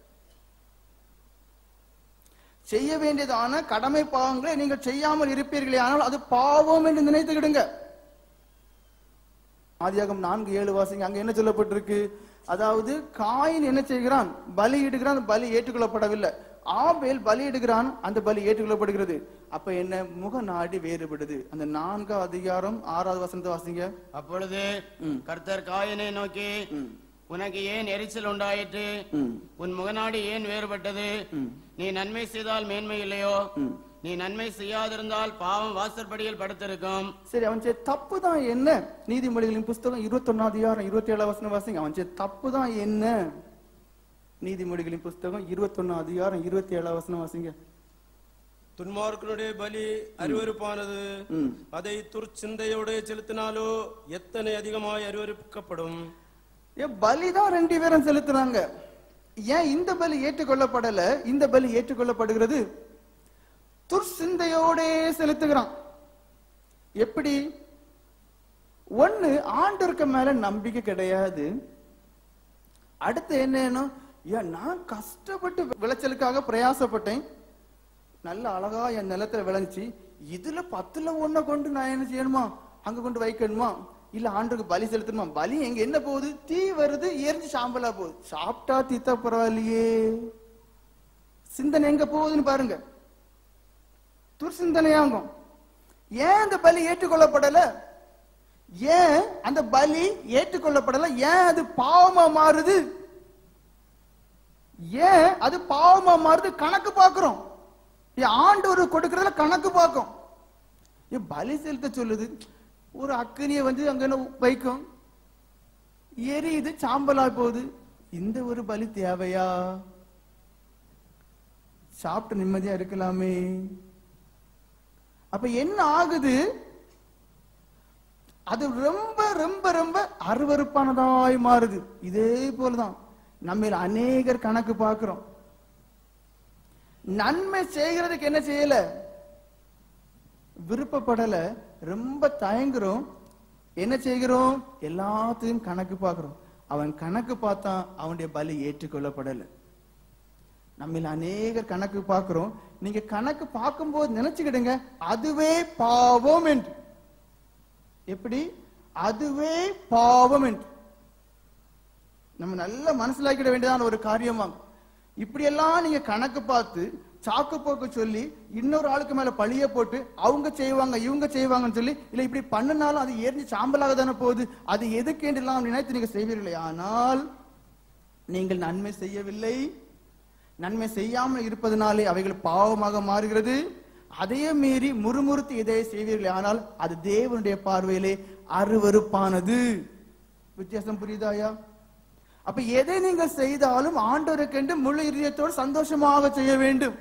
Speaker 1: செய்ய வேண்டியதான கடமை பாவங்களை நீங்கள் செய்யாமல் இருப்பீர்களே ஆனால் அது பாவம் என்று நினைத்துக்கிடுங்க ஆதியாகம் நான்கு ஏழு வாசிங்க அங்க என்ன சொல்லப்பட்டிருக்கு அதாவது காயின் என்ன செய்கிறான் பலி இடுகிறான் அந்த பலி ஏற்றுக்கொள்ளப்படவில்லை ஆபேல் பலி இடுகிறான் அந்த பலி ஏற்றுக்கொள்ளப்படுகிறது அப்ப என்ன முக நாடி வேறுபடுது அந்த நான்காம் அதிகாரம் ஆறாவது வசனத்தை வாசிங்க
Speaker 3: அப்பொழுது கர்த்தர் காயனை நோக்கி உனக்கு ஏன் எரிச்சல் உண்டாயிற்று உன் முகநாடி ஏன் வேறுபட்டது நீ நன்மை செய்தால் மேன்மை இல்லையோ நீ நன்மை செய்யாதிருந்தால் பாவம் வாசற்படியில் படுத்திருக்கும்
Speaker 1: சரி அவன் செய்த தப்பு தான் என்ன நீதிமொழிகளின் புஸ்தகம் இருபத்தி அதிகாரம் இருபத்தி ஏழாம் வசனம் வாசிங்க அவன் செய்த தப்பு தான் என்ன நீதிமொழிகளின் புஸ்தகம் இருபத்தி அதிகாரம் இருபத்தி ஏழாம் வசனம் வாசிங்க
Speaker 2: துன்மார்க்கனுடைய பலி அருவருப்பானது அதை துர்ச்சிந்தையோடு செலுத்தினாலோ எத்தனை அதிகமாய் அருவருக்கப்படும்
Speaker 1: ஏன் பலிதான் ரெண்டு பேரும் செலுத்துறாங்க ஏன் இந்த பலி ஏற்றுக்கொள்ளப்படல இந்த பலி ஏற்றுக்கொள்ளப்படுகிறது துர்சிந்தையோடே செலுத்துகிறான் எப்படி ஒண்ணு ஆண்டவருக்கு மேல நம்பிக்கை கிடையாது அடுத்து என்னன்னா ஏன் நான் கஷ்டப்பட்டு விளைச்சலுக்காக பிரயாசப்பட்டேன் நல்ல அழகா என் நிலத்துல விளைஞ்சி இதுல பத்துல ஒண்ண கொண்டு நான் என்ன செய்யணுமா அங்க கொண்டு வைக்கணுமா இல்ல ஆண்டுக்கு பலி செலுத்தணுமா பலி எங்க என்ன போகுது தீ வருது எரிஞ்சு சாம்பலா போகுது சாப்பிட்டா தீத்தா பரவாயில்லையே சிந்தனை எங்க போகுதுன்னு பாருங்க துர்சிந்தனையாகும் ஏன் அந்த பலி ஏற்றுக்கொள்ளப்படல ஏன் அந்த பலி ஏற்றுக்கொள்ளப்படல ஏன் அது பாவமா மாறுது ஏன் அது பாவமா மாறுது கணக்கு பார்க்கிறோம் ஏன் ஆண்டவர் கொடுக்கறதுல கணக்கு பார்க்கும் ஏன் பலி செலுத்த சொல்லுது ஒரு அக்கினியை வந்து அங்க வைக்கும் எரியுது சாம்பலா போகுது இந்த ஒரு பலி தேவையா சாப்பிட்டு நிம்மதியா இருக்கலாமே அப்ப என்ன ஆகுது அது ரொம்ப ரொம்ப ரொம்ப அருவருப்பானதாய் மாறுது இதே போலதான் நம்ம அநேகர் கணக்கு பார்க்கிறோம் நன்மை செய்கிறதுக்கு என்ன செய்யல விருப்பப்படல ரொம்ப தயங்குறோம் என்ன செய்கிறோம் எல்லாத்தையும் கணக்கு பார்க்கிறோம் அவன் கணக்கு பார்த்தா அவனுடைய பலி ஏற்றுக்கொள்ளப்படல நம்ம அநேகர் கணக்கு பார்க்கிறோம் நீங்க கணக்கு பார்க்கும்போது நினைச்சுக்கிடுங்க அதுவே பாவம் என்று எப்படி அதுவே பாவம் என்று நம்ம நல்ல மனசிலாக்கிட வேண்டியதான ஒரு காரியமாகும் இப்படியெல்லாம் நீங்க கணக்கு பார்த்து சாக்கு போக்கு சொல்லி இன்னொரு ஆளுக்கு மேல பழிய போட்டு அவங்க செய்வாங்க இவங்க செய்வாங்கன்னு சொல்லி இல்ல இப்படி பண்ணினாலும் அது எரிஞ்சு சாம்பலாக தானே போகுது அது எதுக்கு என்றெல்லாம் நினைத்து நீங்க செய்வீர்களே ஆனால் நீங்கள் நன்மை செய்யவில்லை நன்மை செய்யாமல் இருப்பதனாலே அவைகள் பாவமாக மாறுகிறது அதையே மீறி முறுமுறுத்து இதை செய்வீர்களே ஆனால் அது தேவனுடைய பார்வையிலே அருவருப்பானது வித்தியாசம் புரியுதாயா அப்ப எதை நீங்கள் செய்தாலும் ஆண்டவருக்கென்று முழு இதயத்தோடு சந்தோஷமாக செய்ய வேண்டும்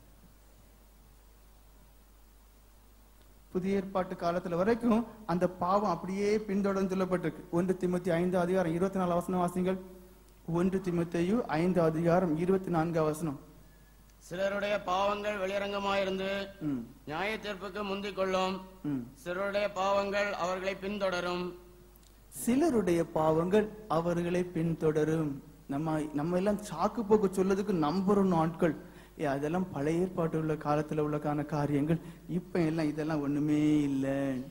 Speaker 1: புதிய ஏற்பாட்டு காலத்துல வரைக்கும் அந்த பாவம் அப்படியே பின்தொடர்ந்து சொல்லப்பட்டிருக்கு ஒன்று திமுத்தி ஐந்து அதிகாரம் இருபத்தி நாலு வசனம் வாசிங்கள் ஒன்று திமுத்தையு ஐந்து அதிகாரம் இருபத்தி நான்கு வசனம்
Speaker 3: சிலருடைய பாவங்கள் வெளியரங்கமாயிருந்து
Speaker 1: ம்,
Speaker 3: நியாய தீர்ப்புக்கு முந்திக் கொள்ளும்
Speaker 1: ம்.
Speaker 3: சிலருடைய பாவங்கள் அவர்களை பின்தொடரும்
Speaker 1: சிலருடைய பாவங்கள் அவர்களை பின்தொடரும் நம்ம நம்ம எல்லாம் சாக்கு போக்கு சொல்லதுக்கு நம்புறோம் நாட்கள் ஏ அதெல்லாம் பழைய ஏற்பாட்டு உள்ள காலத்துல உள்ளக்கான காரியங்கள் இப்ப எல்லாம் இதெல்லாம் ஒண்ணுமே இல்ல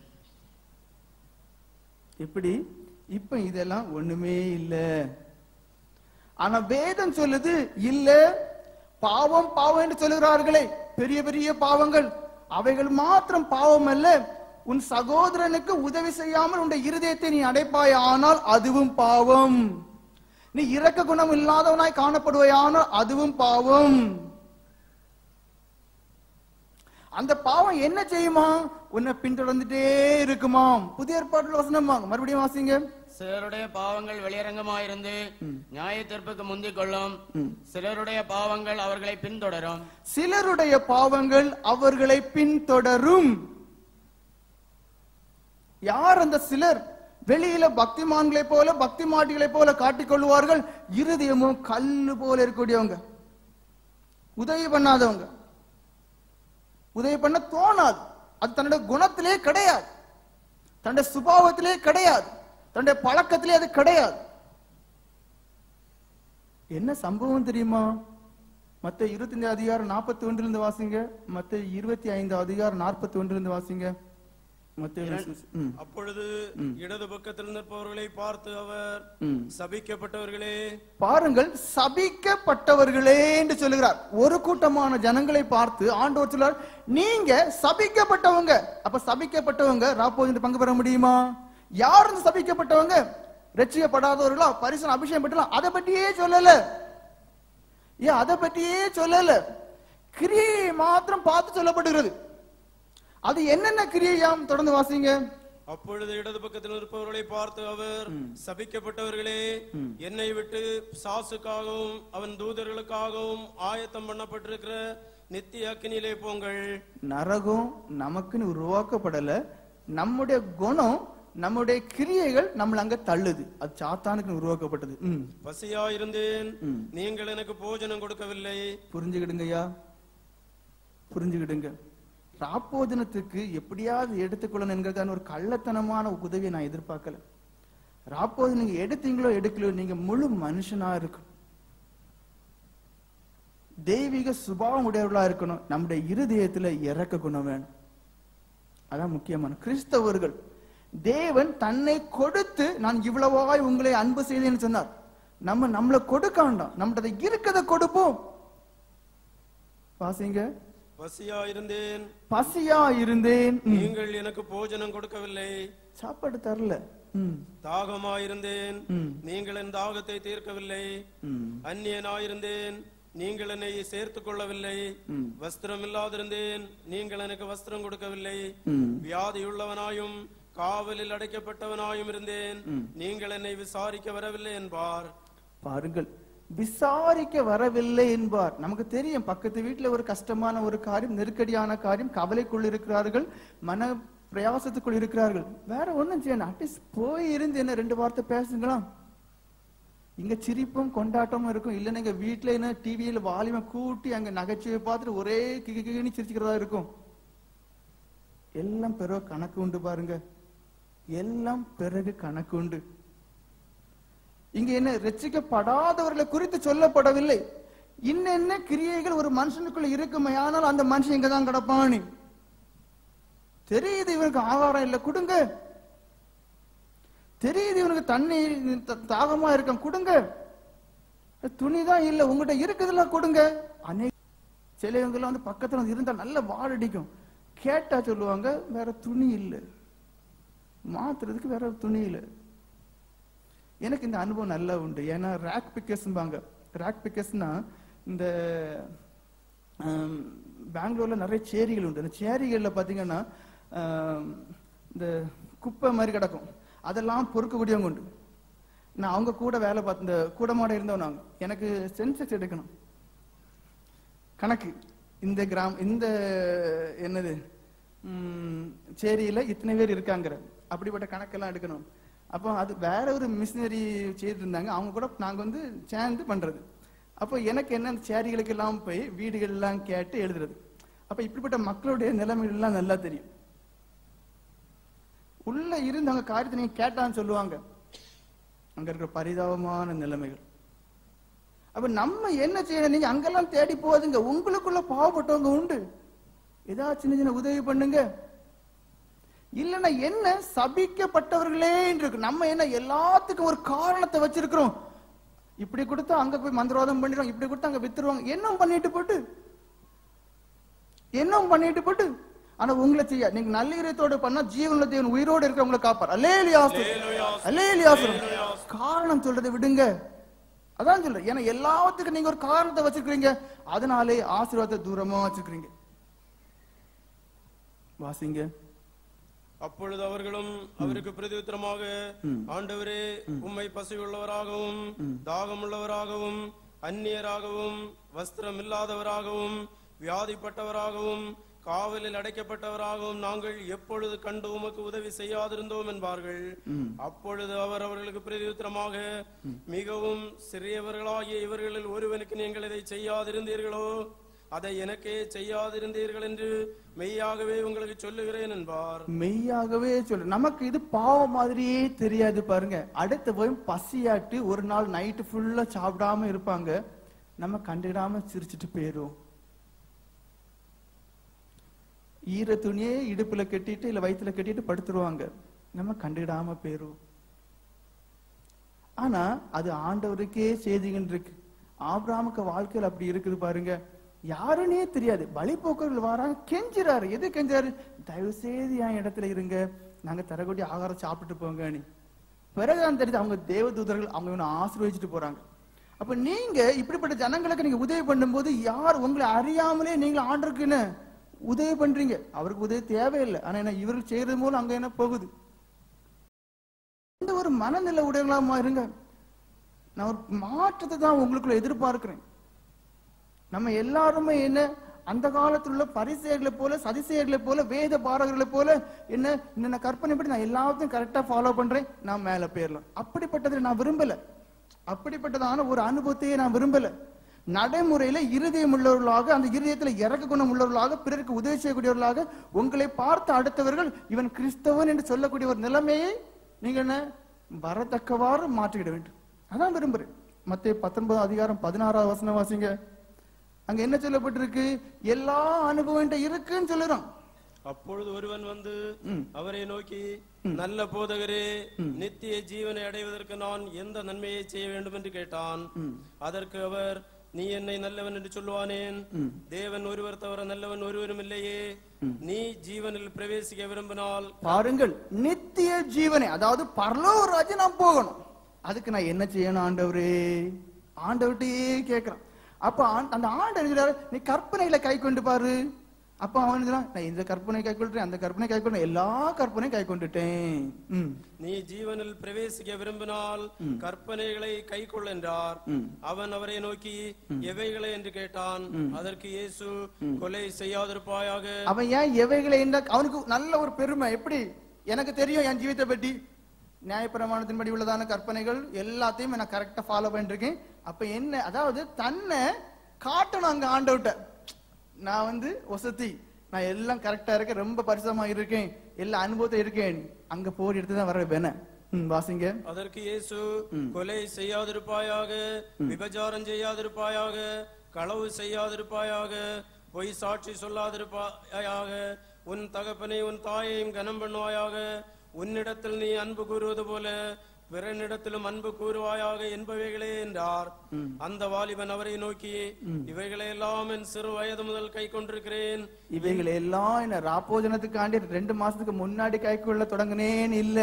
Speaker 1: எப்படி இப்ப இதெல்லாம் ஒண்ணுமே இல்ல ஆனா வேதம் சொல்லுது இல்ல பாவம் பாவம் என்று சொல்லுகிறார்களே பெரிய பெரிய பாவங்கள் அவைகள் மாத்திரம் பாவம் அல்ல உன் சகோதரனுக்கு உதவி செய்யாமல் உன் இருதயத்தை நீ அடைப்பாய் ஆனால் அதுவும் பாவம் நீ இரக்க குணம் இல்லாதவனாய் காணப்படுவாயானால் அதுவும் பாவம் அந்த பாவம் என்ன செய்யுமா உன்னை பின்தொடர்ந்துட்டே இருக்குமாம் புதிய ஏற்பாட்டுல வசனமா மறுபடியும் வாசிங்க
Speaker 3: சிலருடைய பாவங்கள் வெளியரங்கமாயிருந்து நியாய தீர்ப்புக்கு முந்திக் கொள்ளும்
Speaker 1: ம்.
Speaker 3: சிலருடைய பாவங்கள் அவர்களை பின்தொடரும்
Speaker 1: சிலருடைய பாவங்கள் அவர்களை பின்தொடரும் யார் அந்த சிலர் வெளியில பக்திமான்களை போல பக்தி மாட்டிகளை போல காட்டிக் கொள்வார்கள் இருதயமும் கல்லு போல இருக்கக்கூடியவங்க உதவி பண்ணாதவங்க உதவி பண்ண தோணாது அது தன்னுடைய குணத்திலே கிடையாது தன்னுடைய சுபாவத்திலே கிடையாது தன்னுடைய பழக்கத்திலே அது கிடையாது என்ன சம்பவம் தெரியுமா மத்த இருபத்தி ஐந்து அதிகாரம் நாற்பத்தி ஒன்றுல இருந்து வாசிங்க மத்த இருபத்தி ஐந்து அதிகாரம் நாற்பத்தி ஒன்றுல இருந்து வாசிங்க மத்த ம்,
Speaker 2: அப்பொழுது இடது பக்கத்தில் நிற்பவர்களை பார்த்து அவர்
Speaker 1: ம்.
Speaker 2: சபிக்கப்பட்டவர்களே
Speaker 1: பாருங்கள் சபிக்கப்பட்டவர்களே என்று சொல்லுகிறார் ஒரு கூட்டமான ஜனங்களை பார்த்து ஆண்டவர் சொல்றார் நீங்க சபிக்கப்பட்டவங்க அப்ப சபிக்கப்பட்டவங்க ராப்போது பங்கு பெற முடியுமா யார் இந்த சபிக்கப்பட்டவங்க ரட்சிக்கப்படாதவர்களா பரிசன அபிஷேகம் பெற்றலாம் அதை பற்றியே சொல்லல ஏன் அதை பற்றியே சொல்லல கிரியை மாத்திரம் பார்த்து சொல்லப்படுகிறது அது என்னென்ன கிரியையாம் தொடர்ந்து வாசிங்க
Speaker 2: அப்பொழுது இடது பக்கத்தில் இருப்பவர்களை பார்த்து அவர் சபிக்கப்பட்டவர்களே என்னை விட்டு சாசுக்காகவும் அவன் தூதர்களுக்காகவும் ஆயத்தம் பண்ணப்பட்டிருக்கிற நித்திய அக்கினியிலே போங்கள்
Speaker 1: நரகம் நமக்குன்னு உருவாக்கப்படல நம்முடைய குணம் நம்முடைய கிரியைகள் நம்மள அங்க தள்ளுது அது சாத்தானுக்கு உருவாக்கப்பட்டது ம்
Speaker 2: பசியா இருந்தேன் நீங்கள் எனக்கு போஜனம் கொடுக்கவில்லை
Speaker 1: புரிஞ்சுக்கிடுங்கய்யா புரிஞ்சுக்கிடுங்க ராப்போஜனத்துக்கு எப்படியாவது எடுத்துக்கொள்ளணும் என்கிறதான ஒரு கள்ளத்தனமான உதவியை நான் எதிர்பார்க்கல ராப்போஜனம் நீங்க எடுத்தீங்களோ எடுக்கலையோ நீங்க முழு மனுஷனா இருக்கணும் தெய்வீக சுபாவம் உடையவர்களா இருக்கணும் நம்முடைய இருதயத்துல இறக்க குணம் வேணும் அதான் முக்கியமான கிறிஸ்தவர்கள் தேவன் தன்னை கொடுத்து நான் இவ்வளவாய் உங்களை அன்பு செய்தேன்னு சொன்னார் நம்ம நம்மள கொடுக்க வேண்டாம் நம்மகிட்ட இருக்கதை கொடுப்போம் வாசிங்க
Speaker 2: பசியா இருந்தேன்
Speaker 1: பசியா இருந்தேன் ம்.
Speaker 2: நீங்கள் எனக்கு போஜனம் கொடுக்கவில்லை
Speaker 1: சாப்பாடு தரல ம்,
Speaker 2: தாகமா இருந்தேன்
Speaker 1: ம்,
Speaker 2: நீங்கள் என் தாகத்தை தீர்க்கவில்லை
Speaker 1: ம்,
Speaker 2: அந்நியனாயிருந்தேன் நீங்கள் என்னை சேர்த்துக் கொள்ளவில்லை
Speaker 1: ம்,
Speaker 2: வஸ்திரம் இல்லாதிருந்தேன் நீங்கள் எனக்கு வஸ்திரம் கொடுக்கவில்லை
Speaker 1: ம்.
Speaker 2: வியாதியுள்ளவனாயும் காவலில் அடைக்கப்பட்டவனாயும் இருந்தேன் நீங்கள் என்னை விசாரிக்க வரவில்லை என்பார்
Speaker 1: பாருங்கள் விசாரிக்க வரவில்லை என்பார் நமக்கு தெரியும் பக்கத்து வீட்டுல ஒரு கஷ்டமான ஒரு காரியம் நெருக்கடியான காரியம் கவலைக்குள் இருக்கிறார்கள் மன பிரயாசத்துக்குள் இருக்கிறார்கள் வேற ஒண்ணும் செய்யணும் அட்லீஸ்ட் போய் இருந்து என்ன ரெண்டு வார்த்தை பேசுங்களா இங்க சிரிப்பும் கொண்டாட்டமும் இருக்கும் இல்ல நீங்க வீட்டுல என்ன டிவியில வால்யூமை கூட்டி அங்க நகைச்சுவை பார்த்துட்டு ஒரே கிகி கிகின்னு சிரிச்சுக்கிறதா இருக்கும் எல்லாம் பிறகு கணக்கு உண்டு பாருங்க எல்லாம் பிறகு கணக்கு உண்டு இங்க என்ன ரட்சிக்கப்படாதவர்களை குறித்து சொல்லப்படவில்லை இன்னென்ன கிரியைகள் ஒரு மனுஷனுக்குள்ள இருக்குமே ஆனால் அந்த மனுஷன் இங்க தான் கிடப்பானு தெரியுது இவனுக்கு ஆகாரம் இல்ல கொடுங்க தெரியுது இவனுக்கு தண்ணி த- தாகமா இருக்கான் கொடுங்க துணிதான் இல்ல உங்ககிட்ட இருக்குதுல கொடுங்க அநேக சிலவங்க எல்லாம் வந்து பக்கத்துல வந்து இருந்தா நல்ல வாழடிக்கும் கேட்டா சொல்லுவாங்க வேற துணி இல்லை மாத்துறதுக்கு வேற துணி இல்லை எனக்கு இந்த அனுபவம் நல்லா உண்டு ஏன்னா ரேக் பிக்கர்ஸ்பாங்க ரேக் பிக்கர்ஸ்னா இந்த ஆம், பெங்களூர்ல நிறைய சேரிகள் உண்டு அந்த சேரிகள்ல பாத்தீங்கன்னா ஆம், இந்த குப்பை மாதிரி கிடக்கும் அதெல்லாம் பொறுக்கக்கூடியவங்க உண்டு நான் அவங்க கூட வேலை பார்த்து இந்த கூடமாட இருந்தவன் நாங்க எனக்கு சென்செக்ஸ் எடுக்கணும் கணக்கு இந்த கிராம் இந்த என்னது ம், சேரியில இத்தனை பேர் இருக்காங்கிற அப்படிப்பட்ட கணக்கெல்லாம் எடுக்கணும் அப்போ அது வேற ஒரு மிஷினரி செய்து இருந்தாங்க அவங்க கூட நாங்க வந்து சேர்ந்து பண்றது அப்போ எனக்கு என்ன அந்த சேரிகளுக்கு எல்லாம் போய் வீடுகள் எல்லாம் கேட்டு எழுதுறது அப்ப இப்படிப்பட்ட மக்களுடைய நிலைமைகள் எல்லாம் நல்லா தெரியும் உள்ள இருந்து அவங்க காரியத்தை நீங்க கேட்டான்னு சொல்லுவாங்க அங்க இருக்கிற பரிதாபமான நிலைமைகள் அப்ப நம்ம என்ன செய்யணும் நீங்க அங்கெல்லாம் தேடி போகாதுங்க உங்களுக்குள்ள பாவப்பட்டவங்க உண்டு ஏதாவது சின்ன சின்ன உதவி பண்ணுங்க இல்லைன்னா என்ன சபிக்கப்பட்டவர்களே இருக்கு நம்ம என்ன எல்லாத்துக்கும் ஒரு காரணத்தை வச்சிருக்கிறோம் இப்படி கொடுத்தா அங்க போய் மந்திரவாதம் பண்ணிடுவோம் இப்படி கொடுத்தா அங்க வித்துருவாங்க என்ன பண்ணிட்டு போட்டு என்ன பண்ணிட்டு போட்டு ஆனா உங்களை செய்ய நீங்க நல்ல இதயத்தோட பண்ணா ஜீவனுள்ள தேவன் உயிரோடு இருக்கிறவங்களை காப்பார் அலேலியாசு அலேலியாசு காரணம் சொல்றதை விடுங்க அதான் சொல்றேன் ஏன்னா எல்லாத்துக்கும் நீங்க ஒரு காரணத்தை வச்சிருக்கீங்க அதனாலே ஆசீர்வாதத்தை தூரமா வச்சிருக்கீங்க வாசிங்க
Speaker 2: அப்பொழுது அவர்களும் அவருக்கு பிரதியுத்தரமாக ஆண்டவரே உம்மை பசியுள்ளவராகவும் தாகமுள்ளவராகவும் அந்நியராகவும் வஸ்திரம் இல்லாதவராகவும் வியாதிப்பட்டவராகவும் காவலில் அடைக்கப்பட்டவராகவும் நாங்கள் எப்பொழுது கண்டு உமக்கு உதவி செய்யாதிருந்தோம் என்பார்கள் அப்பொழுது அவர் அவர்களுக்கு பிரதியுத்தரமாக மிகவும் சிறியவர்களாகிய இவர்களில் ஒருவனுக்கு நீங்கள் இதை செய்யாதிருந்தீர்களோ அதை எனக்கே செய்யாதிருந்தீர்கள் என்று மெய்யாகவே உங்களுக்கு சொல்லுகிறேன் என்பார்
Speaker 1: மெய்யாகவே சொல்லு நமக்கு இது பாவம் மாதிரியே தெரியாது பாருங்க அடுத்து போய் பசியாட்டு ஒரு நாள் நைட்டு ஃபுல்லா சாப்பிடாம இருப்பாங்க நம்ம கண்டுக்கிடாம சிரிச்சிட்டு போயிரும் ஈர துணியே இடுப்புல கட்டிட்டு இல்ல வயித்துல கட்டிட்டு படுத்துருவாங்க நம்ம கண்டுக்கிடாம போயிரும் ஆனா அது ஆண்டவருக்கே செய்திகள் இருக்கு ஆபிராமுக்கு வாழ்க்கையில் அப்படி இருக்குது பாருங்க யாருன்னே தெரியாது பலி போக்கர்கள் வராங்க கெஞ்சுறாரு எது கெஞ்சுறாரு தயவு செய்து என் இடத்துல இருங்க நாங்க தரக்கூடிய ஆகாரம் சாப்பிட்டு போங்கன்னு பிறகுதான் தெரியுது அவங்க தேவதூதர்கள் அவங்க இவனை ஆசீர்வதிச்சுட்டு போறாங்க அப்ப நீங்க இப்படிப்பட்ட ஜனங்களுக்கு நீங்க உதவி பண்ணும்போது யார் உங்களை அறியாமலே நீங்க ஆண்டருக்குன்னு உதவி பண்றீங்க அவருக்கு உதவி தேவையில்லை ஆனா என்ன இவர்கள் செய்யறது மூலம் அங்க என்ன போகுது இந்த ஒரு மனநிலை உடையவங்களா இருங்க நான் ஒரு மாற்றத்தை தான் உங்களுக்குள்ள எதிர்பார்க்கிறேன் நம்ம எல்லாருமே என்ன அந்த காலத்துல உள்ள பரிசெயர்களை போல சதிசெயர்களை போல வேத பாரகர்களை போல என்ன என்னென்ன கற்பனை படி நான் எல்லாத்தையும் கரெக்டா ஃபாலோ பண்றேன் நான் மேல போயிடலாம் அப்படிப்பட்டதை நான் விரும்பல அப்படிப்பட்டதான ஒரு அனுபவத்தையே நான் விரும்பல நடைமுறையில இருதயம் உள்ளவர்களாக அந்த இருதயத்துல இறக்க குணம் உள்ளவர்களாக பிறருக்கு உதவி செய்யக்கூடியவர்களாக உங்களை பார்த்த அடுத்தவர்கள் இவன் கிறிஸ்தவன் என்று சொல்லக்கூடிய ஒரு நிலைமையை நீங்க என்ன வரத்தக்கவாறு மாற்றிக்கிட வேண்டும் அதான் விரும்புறேன் மத்திய பத்தொன்பது அதிகாரம் பதினாறாவது வசனம் வாசிங்க அங்க என்ன சொல்லப்பட்டிருக்கு எல்லா அனுபவம் என்கிட்ட இருக்குன்னு சொல்லுறான்
Speaker 2: அப்பொழுது ஒருவன் வந்து
Speaker 1: ம்.
Speaker 2: அவரை நோக்கி நல்ல போதகரே நித்திய ஜீவனை அடைவதற்கு நான் எந்த நன்மையை செய்ய வேண்டும் என்று கேட்டான் அதற்கு அவர் நீ என்னை நல்லவன் என்று சொல்லுவானேன் தேவன் ஒருவர் தவிர நல்லவன் ஒருவரும் இல்லையே நீ ஜீவனில் பிரவேசிக்க விரும்பினால்
Speaker 1: பாருங்கள் நித்திய ஜீவனை அதாவது பரலோக ராஜ்யம் நான் போகணும் அதுக்கு நான் என்ன செய்யணும் ஆண்டவரே ஆண்டவர்கிட்டயே கேட்கிறான் அப்ப ஆண்- அந்த ஆண்டு இருக்கிறாரு நீ கற்பனைகளை கை கொண்டு பாரு அப்ப அவன் சொல்றான், நான் இந்த கற்பனை கை கொள்றேன் அந்த கற்பனை கை கொண்டு எல்லா கற்பனையும் கை கொண்டுட்டேன் ம்,
Speaker 2: நீ ஜீவனில் பிரவேசிக்க விரும்பினால் கற்பனைகளை கை கொள் என்றார்
Speaker 1: ம்.
Speaker 2: அவன் அவரை நோக்கி எவைகளை என்று கேட்டான் அதற்கு இயேசு கொலை செய்யாதிருப்பாயாக
Speaker 1: அவன் ஏன் எவைகளை என்ன அவனுக்கு நல்ல ஒரு பெருமை எப்படி எனக்கு தெரியும் என் ஜீவித்தை பற்றி நியாயப்பிரமாணத்தின்படி உள்ளதான கற்பனைகள் எல்லாத்தையும் நான் கரெக்டா ஃபாலோ பண்ணிருக்கேன் அப்ப என்ன அதாவது தன்னை காட்டணும் அங்க ஆண்டவட்ட நான் வந்து வசதி நான் எல்லாம் கரெக்டா இருக்கேன் ரொம்ப பரிசமா இருக்கேன் எல்லா அனுபவத்தை இருக்கேன் அங்க போர் எடுத்து தான் வர வேண ம், வாசிங்க
Speaker 2: அதற்கு இயேசு கொலை செய்யாதிருப்பாயாக விபச்சாரம் செய்யாதிருப்பாயாக களவு செய்யாதிருப்பாயாக பொய் சாட்சி சொல்லாதிருப்பாயாக உன் தகப்பனை உன் தாயையும் கனம் பண்ணுவாயாக உன்னிடத்தில் நீ அன்பு கூறுவது போல பிறனிடத்திலும் அன்பு கூறுவாயாக என்பவைகளே என்றார் அந்த வாலிபன் அவரை நோக்கி இவைகளை எல்லாம் என் சிறு வயது முதல் கை கொண்டிருக்கிறேன்
Speaker 1: இவைகள் எல்லாம் என்ன ராப்போஜனத்துக்காண்டி ரெண்டு மாசத்துக்கு முன்னாடி கைக்குள்ள தொடங்கினேன் இல்ல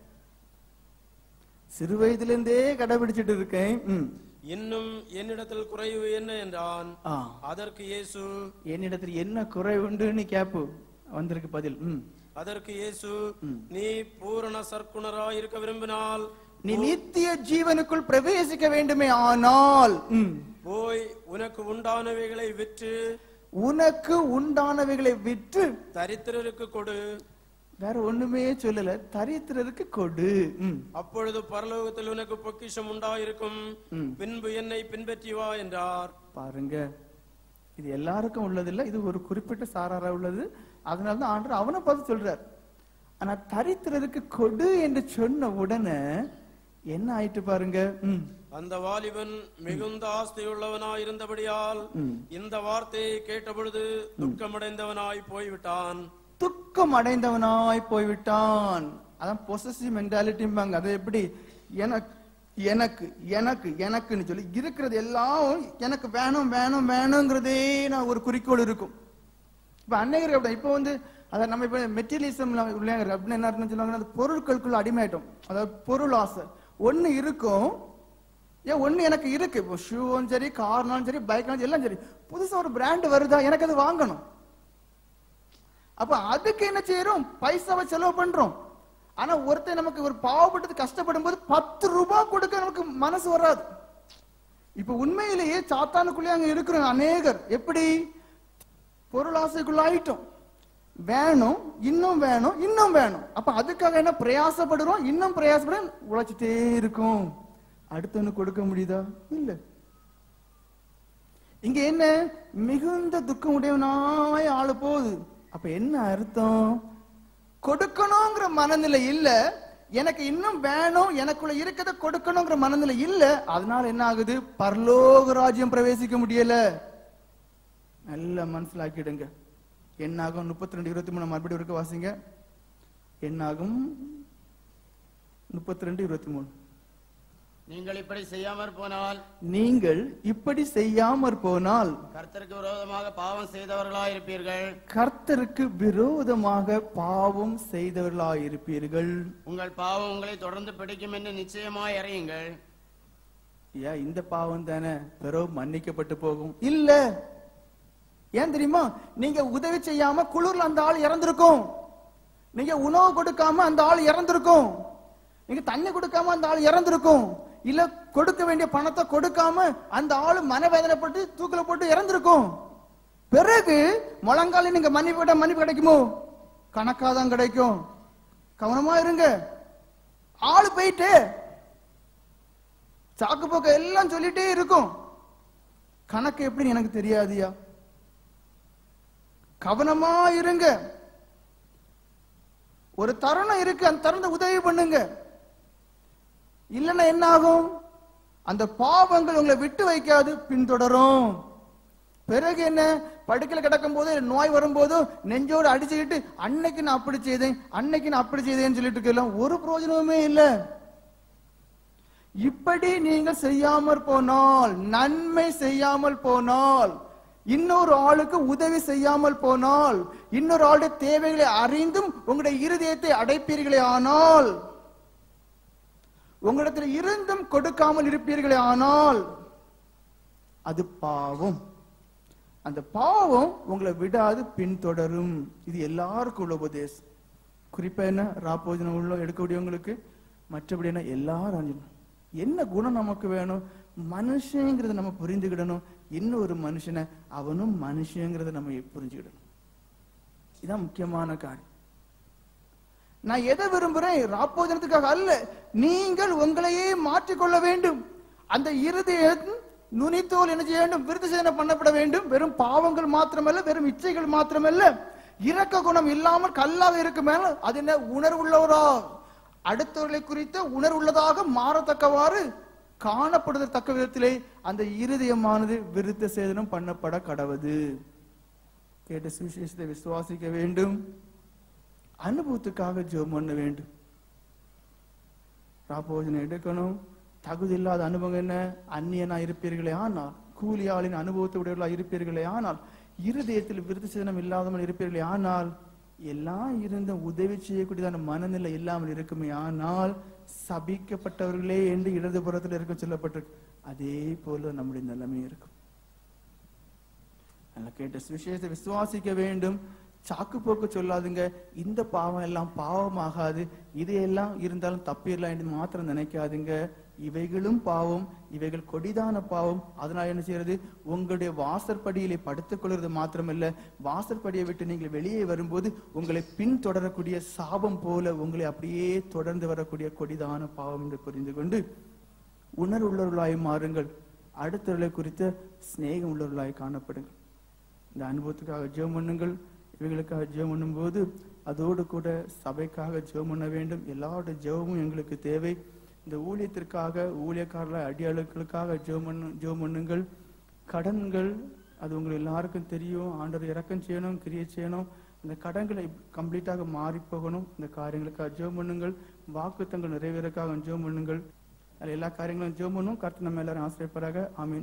Speaker 1: சிறு வயதுல இருந்தே கடைபிடிச்சிட்டு இருக்கேன் ம்.
Speaker 2: இன்னும் என்னிடத்தில் குறைவு என்ன என்றான்
Speaker 1: ஆ.
Speaker 2: அதற்கு இயேசு
Speaker 1: என்னிடத்தில் என்ன குறை உண்டுன்னு கேப்பு வந்திருக்கு பதில் ம்.
Speaker 2: அதற்கு இயேசு நீ பூரண சர்க்குணராய் இருக்க விரும்பினால்
Speaker 1: நீ நித்திய ஜீவனுக்குள் பிரவேசிக்க வேண்டுமே ஆனால் ம்,
Speaker 2: போய் உனக்கு உண்டானவைகளை விற்று
Speaker 1: உனக்கு உண்டானவைகளை விற்று
Speaker 2: தரித்திரருக்கு கொடு
Speaker 1: வேற ஒண்ணுமே சொல்லல தரித்திரருக்கு கொடு ம்.
Speaker 2: அப்பொழுது பரலோகத்தில் உனக்கு பொக்கிஷம் உண்டாயிருக்கும்
Speaker 1: ம்.
Speaker 2: பின்பு என்னை பின்பற்றி வா என்றார்
Speaker 1: பாருங்க இது எல்லாருக்கும் உள்ளதில்ல இது ஒரு குறிப்பிட்ட சாராரா உள்ளது அதனால தான் ஆண்டவர் அவனை பார்த்து சொல்றார் ஆனா தரித்திரருக்கு கொடு என்று சொன்ன உடனே என்ன ஆயிட்டு பாருங்க ம்.
Speaker 2: அந்த வாலிபன் மிகுந்த ஆஸ்தியுள்ளவனாய் இருந்தபடியால் இந்த வார்த்தையை கேட்டபொழுது துக்கமடைந்தவனாய் போய்விட்டான்
Speaker 1: துக்கம் அடைந்தவனாய் போய்விட்டான் அதான் பொசசிவ் மென்டாலிட்டிம்பாங்க அது எப்படி எனக்கு எனக்கு எனக்கு எனக்குன்னு சொல்லி இருக்கிறது எல்லாம் எனக்கு வேணும் வேணும் வேணுங்கிறதே நான் ஒரு குறிக்கோள் இருக்கும் இப்ப அன்னையர் அப்படி இப்போ வந்து அதை நம்ம இப்ப மெட்டீரியலிசம் உள்ளாங்க அப்படின்னு என்ன அர்த்தம் சொல்லுவாங்கன்னா அது பொருட்களுக்குள்ள அடிமையாயிட்டோம் அதாவது பொருள் ஆசை ஒண்ணு இருக்கும் ஏன் ஒண்ணு எனக்கு இருக்கு இப்போ ஷூவும் சரி கார்னாலும் சரி பைக்னாலும் எல்லாம் சரி புதுசா ஒரு பிராண்ட் வருதா எனக்கு அது வாங்கணும் அப்ப அதுக்கு என்ன செய்யறோம் பைசாவை செலவு பண்றோம் ஆனா ஒருத்தன் நமக்கு ஒரு பாவப்பட்டது கஷ்டப்படும் போது பத்து ரூபாய் கொடுக்க நமக்கு மனசு வராது இப்ப உண்மையிலேயே சாத்தானுக்குள்ளே அங்க இருக்கிற அநேகர் எப்படி பொருள் ஆசைக்குள்ள ஆயிட்டோம் வேணும் இன்னும் வேணும் இன்னும் வேணும் அப்ப அதுக்காக என்ன பிரயாசப்படுறோம் இன்னும் பிரயாசப்பட உழைச்சிட்டே இருக்கும் அடுத்தவனு கொடுக்க முடியுதா இல்ல இங்க என்ன மிகுந்த துக்கம் உடையவனாய் ஆள போகுது அப்ப என்ன அர்த்தம் கொடுக்கணுங்கிற மனநிலை இல்ல எனக்கு இன்னும் வேணும் எனக்குள்ள இருக்கிறத கொடுக்கணுங்கிற மனநிலை இல்ல அதனால என்ன ஆகுது பரலோக ராஜ்யம் பிரவேசிக்க முடியல நல்ல மனசிலாக்கிடுங்க என்னாகும் முப்பத்தி ரெண்டு இருபத்தி மூணு மறுபடியும் இருக்க வாசிங்க என்னாகும் முப்பத்தி ரெண்டு இருபத்தி மூணு
Speaker 3: நீங்கள் இப்படி செய்யாமற் போனால்
Speaker 1: நீங்கள் இப்படி செய்யாமற் போனால்
Speaker 3: கர்த்தருக்கு விரோதமாக பாவம் செய்தவர்களாயிருப்பீர்கள்
Speaker 1: கர்த்தருக்கு விரோதமாக பாவம் செய்தவர்களாயிருப்பீர்கள்
Speaker 3: உங்கள் பாவம் உங்களை தொடர்ந்து பிடிக்கும் என்று நிச்சயமாய் அறியுங்கள்
Speaker 1: ஏன் இந்த பாவம் தானே பிறகு மன்னிக்கப்பட்டு போகும் இல்ல ஏன் தெரியுமா நீங்க உதவி செய்யாம குளிர்ல அந்த ஆள் இறந்திருக்கும் நீங்க உணவு கொடுக்காம அந்த ஆள் இறந்திருக்கும் நீங்க தண்ணி கொடுக்காம அந்த ஆள் இறந்திருக்கும் இல்ல கொடுக்க வேண்டிய பணத்தை கொடுக்காம அந்த ஆளு மனவேதனைப்பட்டு தூக்கில போட்டு இறந்திருக்கும் பிறகு முழங்கால நீங்க மன்னிப்பு விட மன்னிப்பு கிடைக்குமோ கணக்காதான் கிடைக்கும் கவனமா இருங்க ஆளு போயிட்டு சாக்கு போக்க எல்லாம் சொல்லிட்டே இருக்கும் கணக்கு எப்படின்னு எனக்கு தெரியாதியா கவனமா இருங்க ஒரு தருணம் இருக்கு அந்த தருணத்தை உதவி பண்ணுங்க இல்லைன்னா என்ன ஆகும் அந்த பாவங்கள் உங்களை விட்டு வைக்காது பின்தொடரும் பிறகு என்ன படுக்கையில் கிடக்கும் போது நோய் வரும்போது நெஞ்சோடு அடிச்சுக்கிட்டு அன்னைக்கு நான் அப்படி செய்தேன் அன்னைக்கு நான் அப்படி செய்தேன்னு சொல்லிட்டு இருக்கலாம் ஒரு பிரயோஜனமுமே இல்லை இப்படி நீங்கள் செய்யாமற் போனால் நன்மை செய்யாமல் போனால் இன்னொரு ஆளுக்கு உதவி செய்யாமல் போனால் இன்னொரு ஆளுடைய தேவைகளை அறிந்தும் உங்களுடைய இருதயத்தை அடைப்பீர்களே ஆனால் உங்களிடத்தில் இருந்தும் கொடுக்காமல் இருப்பீர்களே ஆனால் அது பாவம் அந்த பாவம் உங்களை விடாது பின்தொடரும் இது எல்லாருக்கும் உள்ள உபதேசம் குறிப்பா என்ன ராப்போஜனம் உள்ள எடுக்கக்கூடியவங்களுக்கு மற்றபடி என்ன எல்லாரும் அஞ்சிடணும் என்ன குணம் நமக்கு வேணும் மனுஷங்கிறத நம்ம புரிந்துக்கிடணும் இன்னொரு மனுஷனை அவனும் மனுஷங்கிறத நம்ம புரிஞ்சுக்கிடணும் இதான் முக்கியமான காரியம் நான் எதை விரும்புறேன் ராப்போஜனத்துக்காக அல்ல நீங்கள் உங்களையே மாற்றிக்கொள்ள வேண்டும் அந்த இருதய நுனித்தோல் என்ன செய்ய வேண்டும் விருது சேதனை பண்ணப்பட வேண்டும் வெறும் பாவங்கள் மாத்திரமல்ல வெறும் இச்சைகள் மாத்திரமல்ல இரக்க குணம் இல்லாமல் கல்லாக இருக்கும் மேல அது என்ன உணர்வுள்ளவரா அடுத்தவர்களை குறித்த உணர்வுள்ளதாக மாறத்தக்கவாறு காணப்படுவதற்கத்தக்க விதத்திலே அந்த இருதயமானது விருத்த சேதனம் பண்ணப்பட கடவது கேட்ட சுவிசேஷத்தை விசுவாசிக்க வேண்டும் அனுபவத்துக்காக ஜெபம் பண்ண வேண்டும் ராப்போஜனம் எடுக்கணும் தகுதி இல்லாத அனுபவம் என்ன அந்நியனா இருப்பீர்களே ஆனால் கூலியாளின் அனுபவத்தை உடையவர்களா இருப்பீர்களே ஆனால் இருதயத்தில் விருது சேதனம் இல்லாதவர்கள் இருப்பீர்களே ஆனால் எல்லாம் இருந்த உதவி செய்யக்கூடியதான மனநிலை இல்லாமல் இருக்குமே ஆனால் சபிக்கப்பட்டவர்களே என்று இடதுபுறத்தில் இருக்க சொல்லப்பட்டிருக்கு அதே போல நம்முடைய நிலைமை இருக்கும் நல்லா கேட்ட சுவிசேஷத்தை விசுவாசிக்க வேண்டும் சாக்கு போக்கு சொல்லாதுங்க இந்த பாவம் எல்லாம் பாவமாகாது இதையெல்லாம் இருந்தாலும் தப்பிடலாம் என்று மாத்திரம் நினைக்காதுங்க இவைகளும் பாவம் இவைகள் கொடிதான பாவம் அதனால என்ன செய்யறது உங்களுடைய வாசற்படியிலே படுத்துக் கொள்வது மாத்திரமல்ல வாசற்படியை விட்டு நீங்கள் வெளியே வரும்போது உங்களை பின்தொடரக்கூடிய சாபம் போல உங்களை அப்படியே தொடர்ந்து வரக்கூடிய கொடிதான பாவம் என்று புரிந்து கொண்டு உணர்வுள்ளவர்களாய் மாறுங்கள் அடுத்தவர்களை குறித்த சிநேகம் உள்ளவர்களாய் காணப்படுங்கள் இந்த அனுபவத்துக்காக ஜெபம் பண்ணுங்கள் இவைகளுக்காக ஜெபம் பண்ணும்போது அதோடு கூட சபைக்காக ஜெபம் பண்ண வேண்டும் எல்லாரோட ஜெபமும் எங்களுக்கு தேவை இந்த ஊழியத்திற்காக ஊழியக்காரர்கள அடியாளுக்களுக்காக ஜெபம் பண்ணு ஜெபம் பண்ணுங்கள் கடன்கள் அது உங்களுக்கு எல்லாருக்கும் தெரியும் ஆண்டவர் இறக்கம் செய்யணும் கிரியை செய்யணும் இந்த கடன்களை கம்ப்ளீட்டாக மாறி போகணும் இந்த காரியங்களுக்காக ஜெபம் பண்ணுங்கள் வாக்குத்தங்கள் நிறைவேறக்காக ஜெபம் பண்ணுங்கள் அதில் எல்லா காரியங்களும் ஜெபம் பண்ணும் கர்த்தர் நம்ம எல்லாரும் ஆசிரியப்பராக ஆமீன்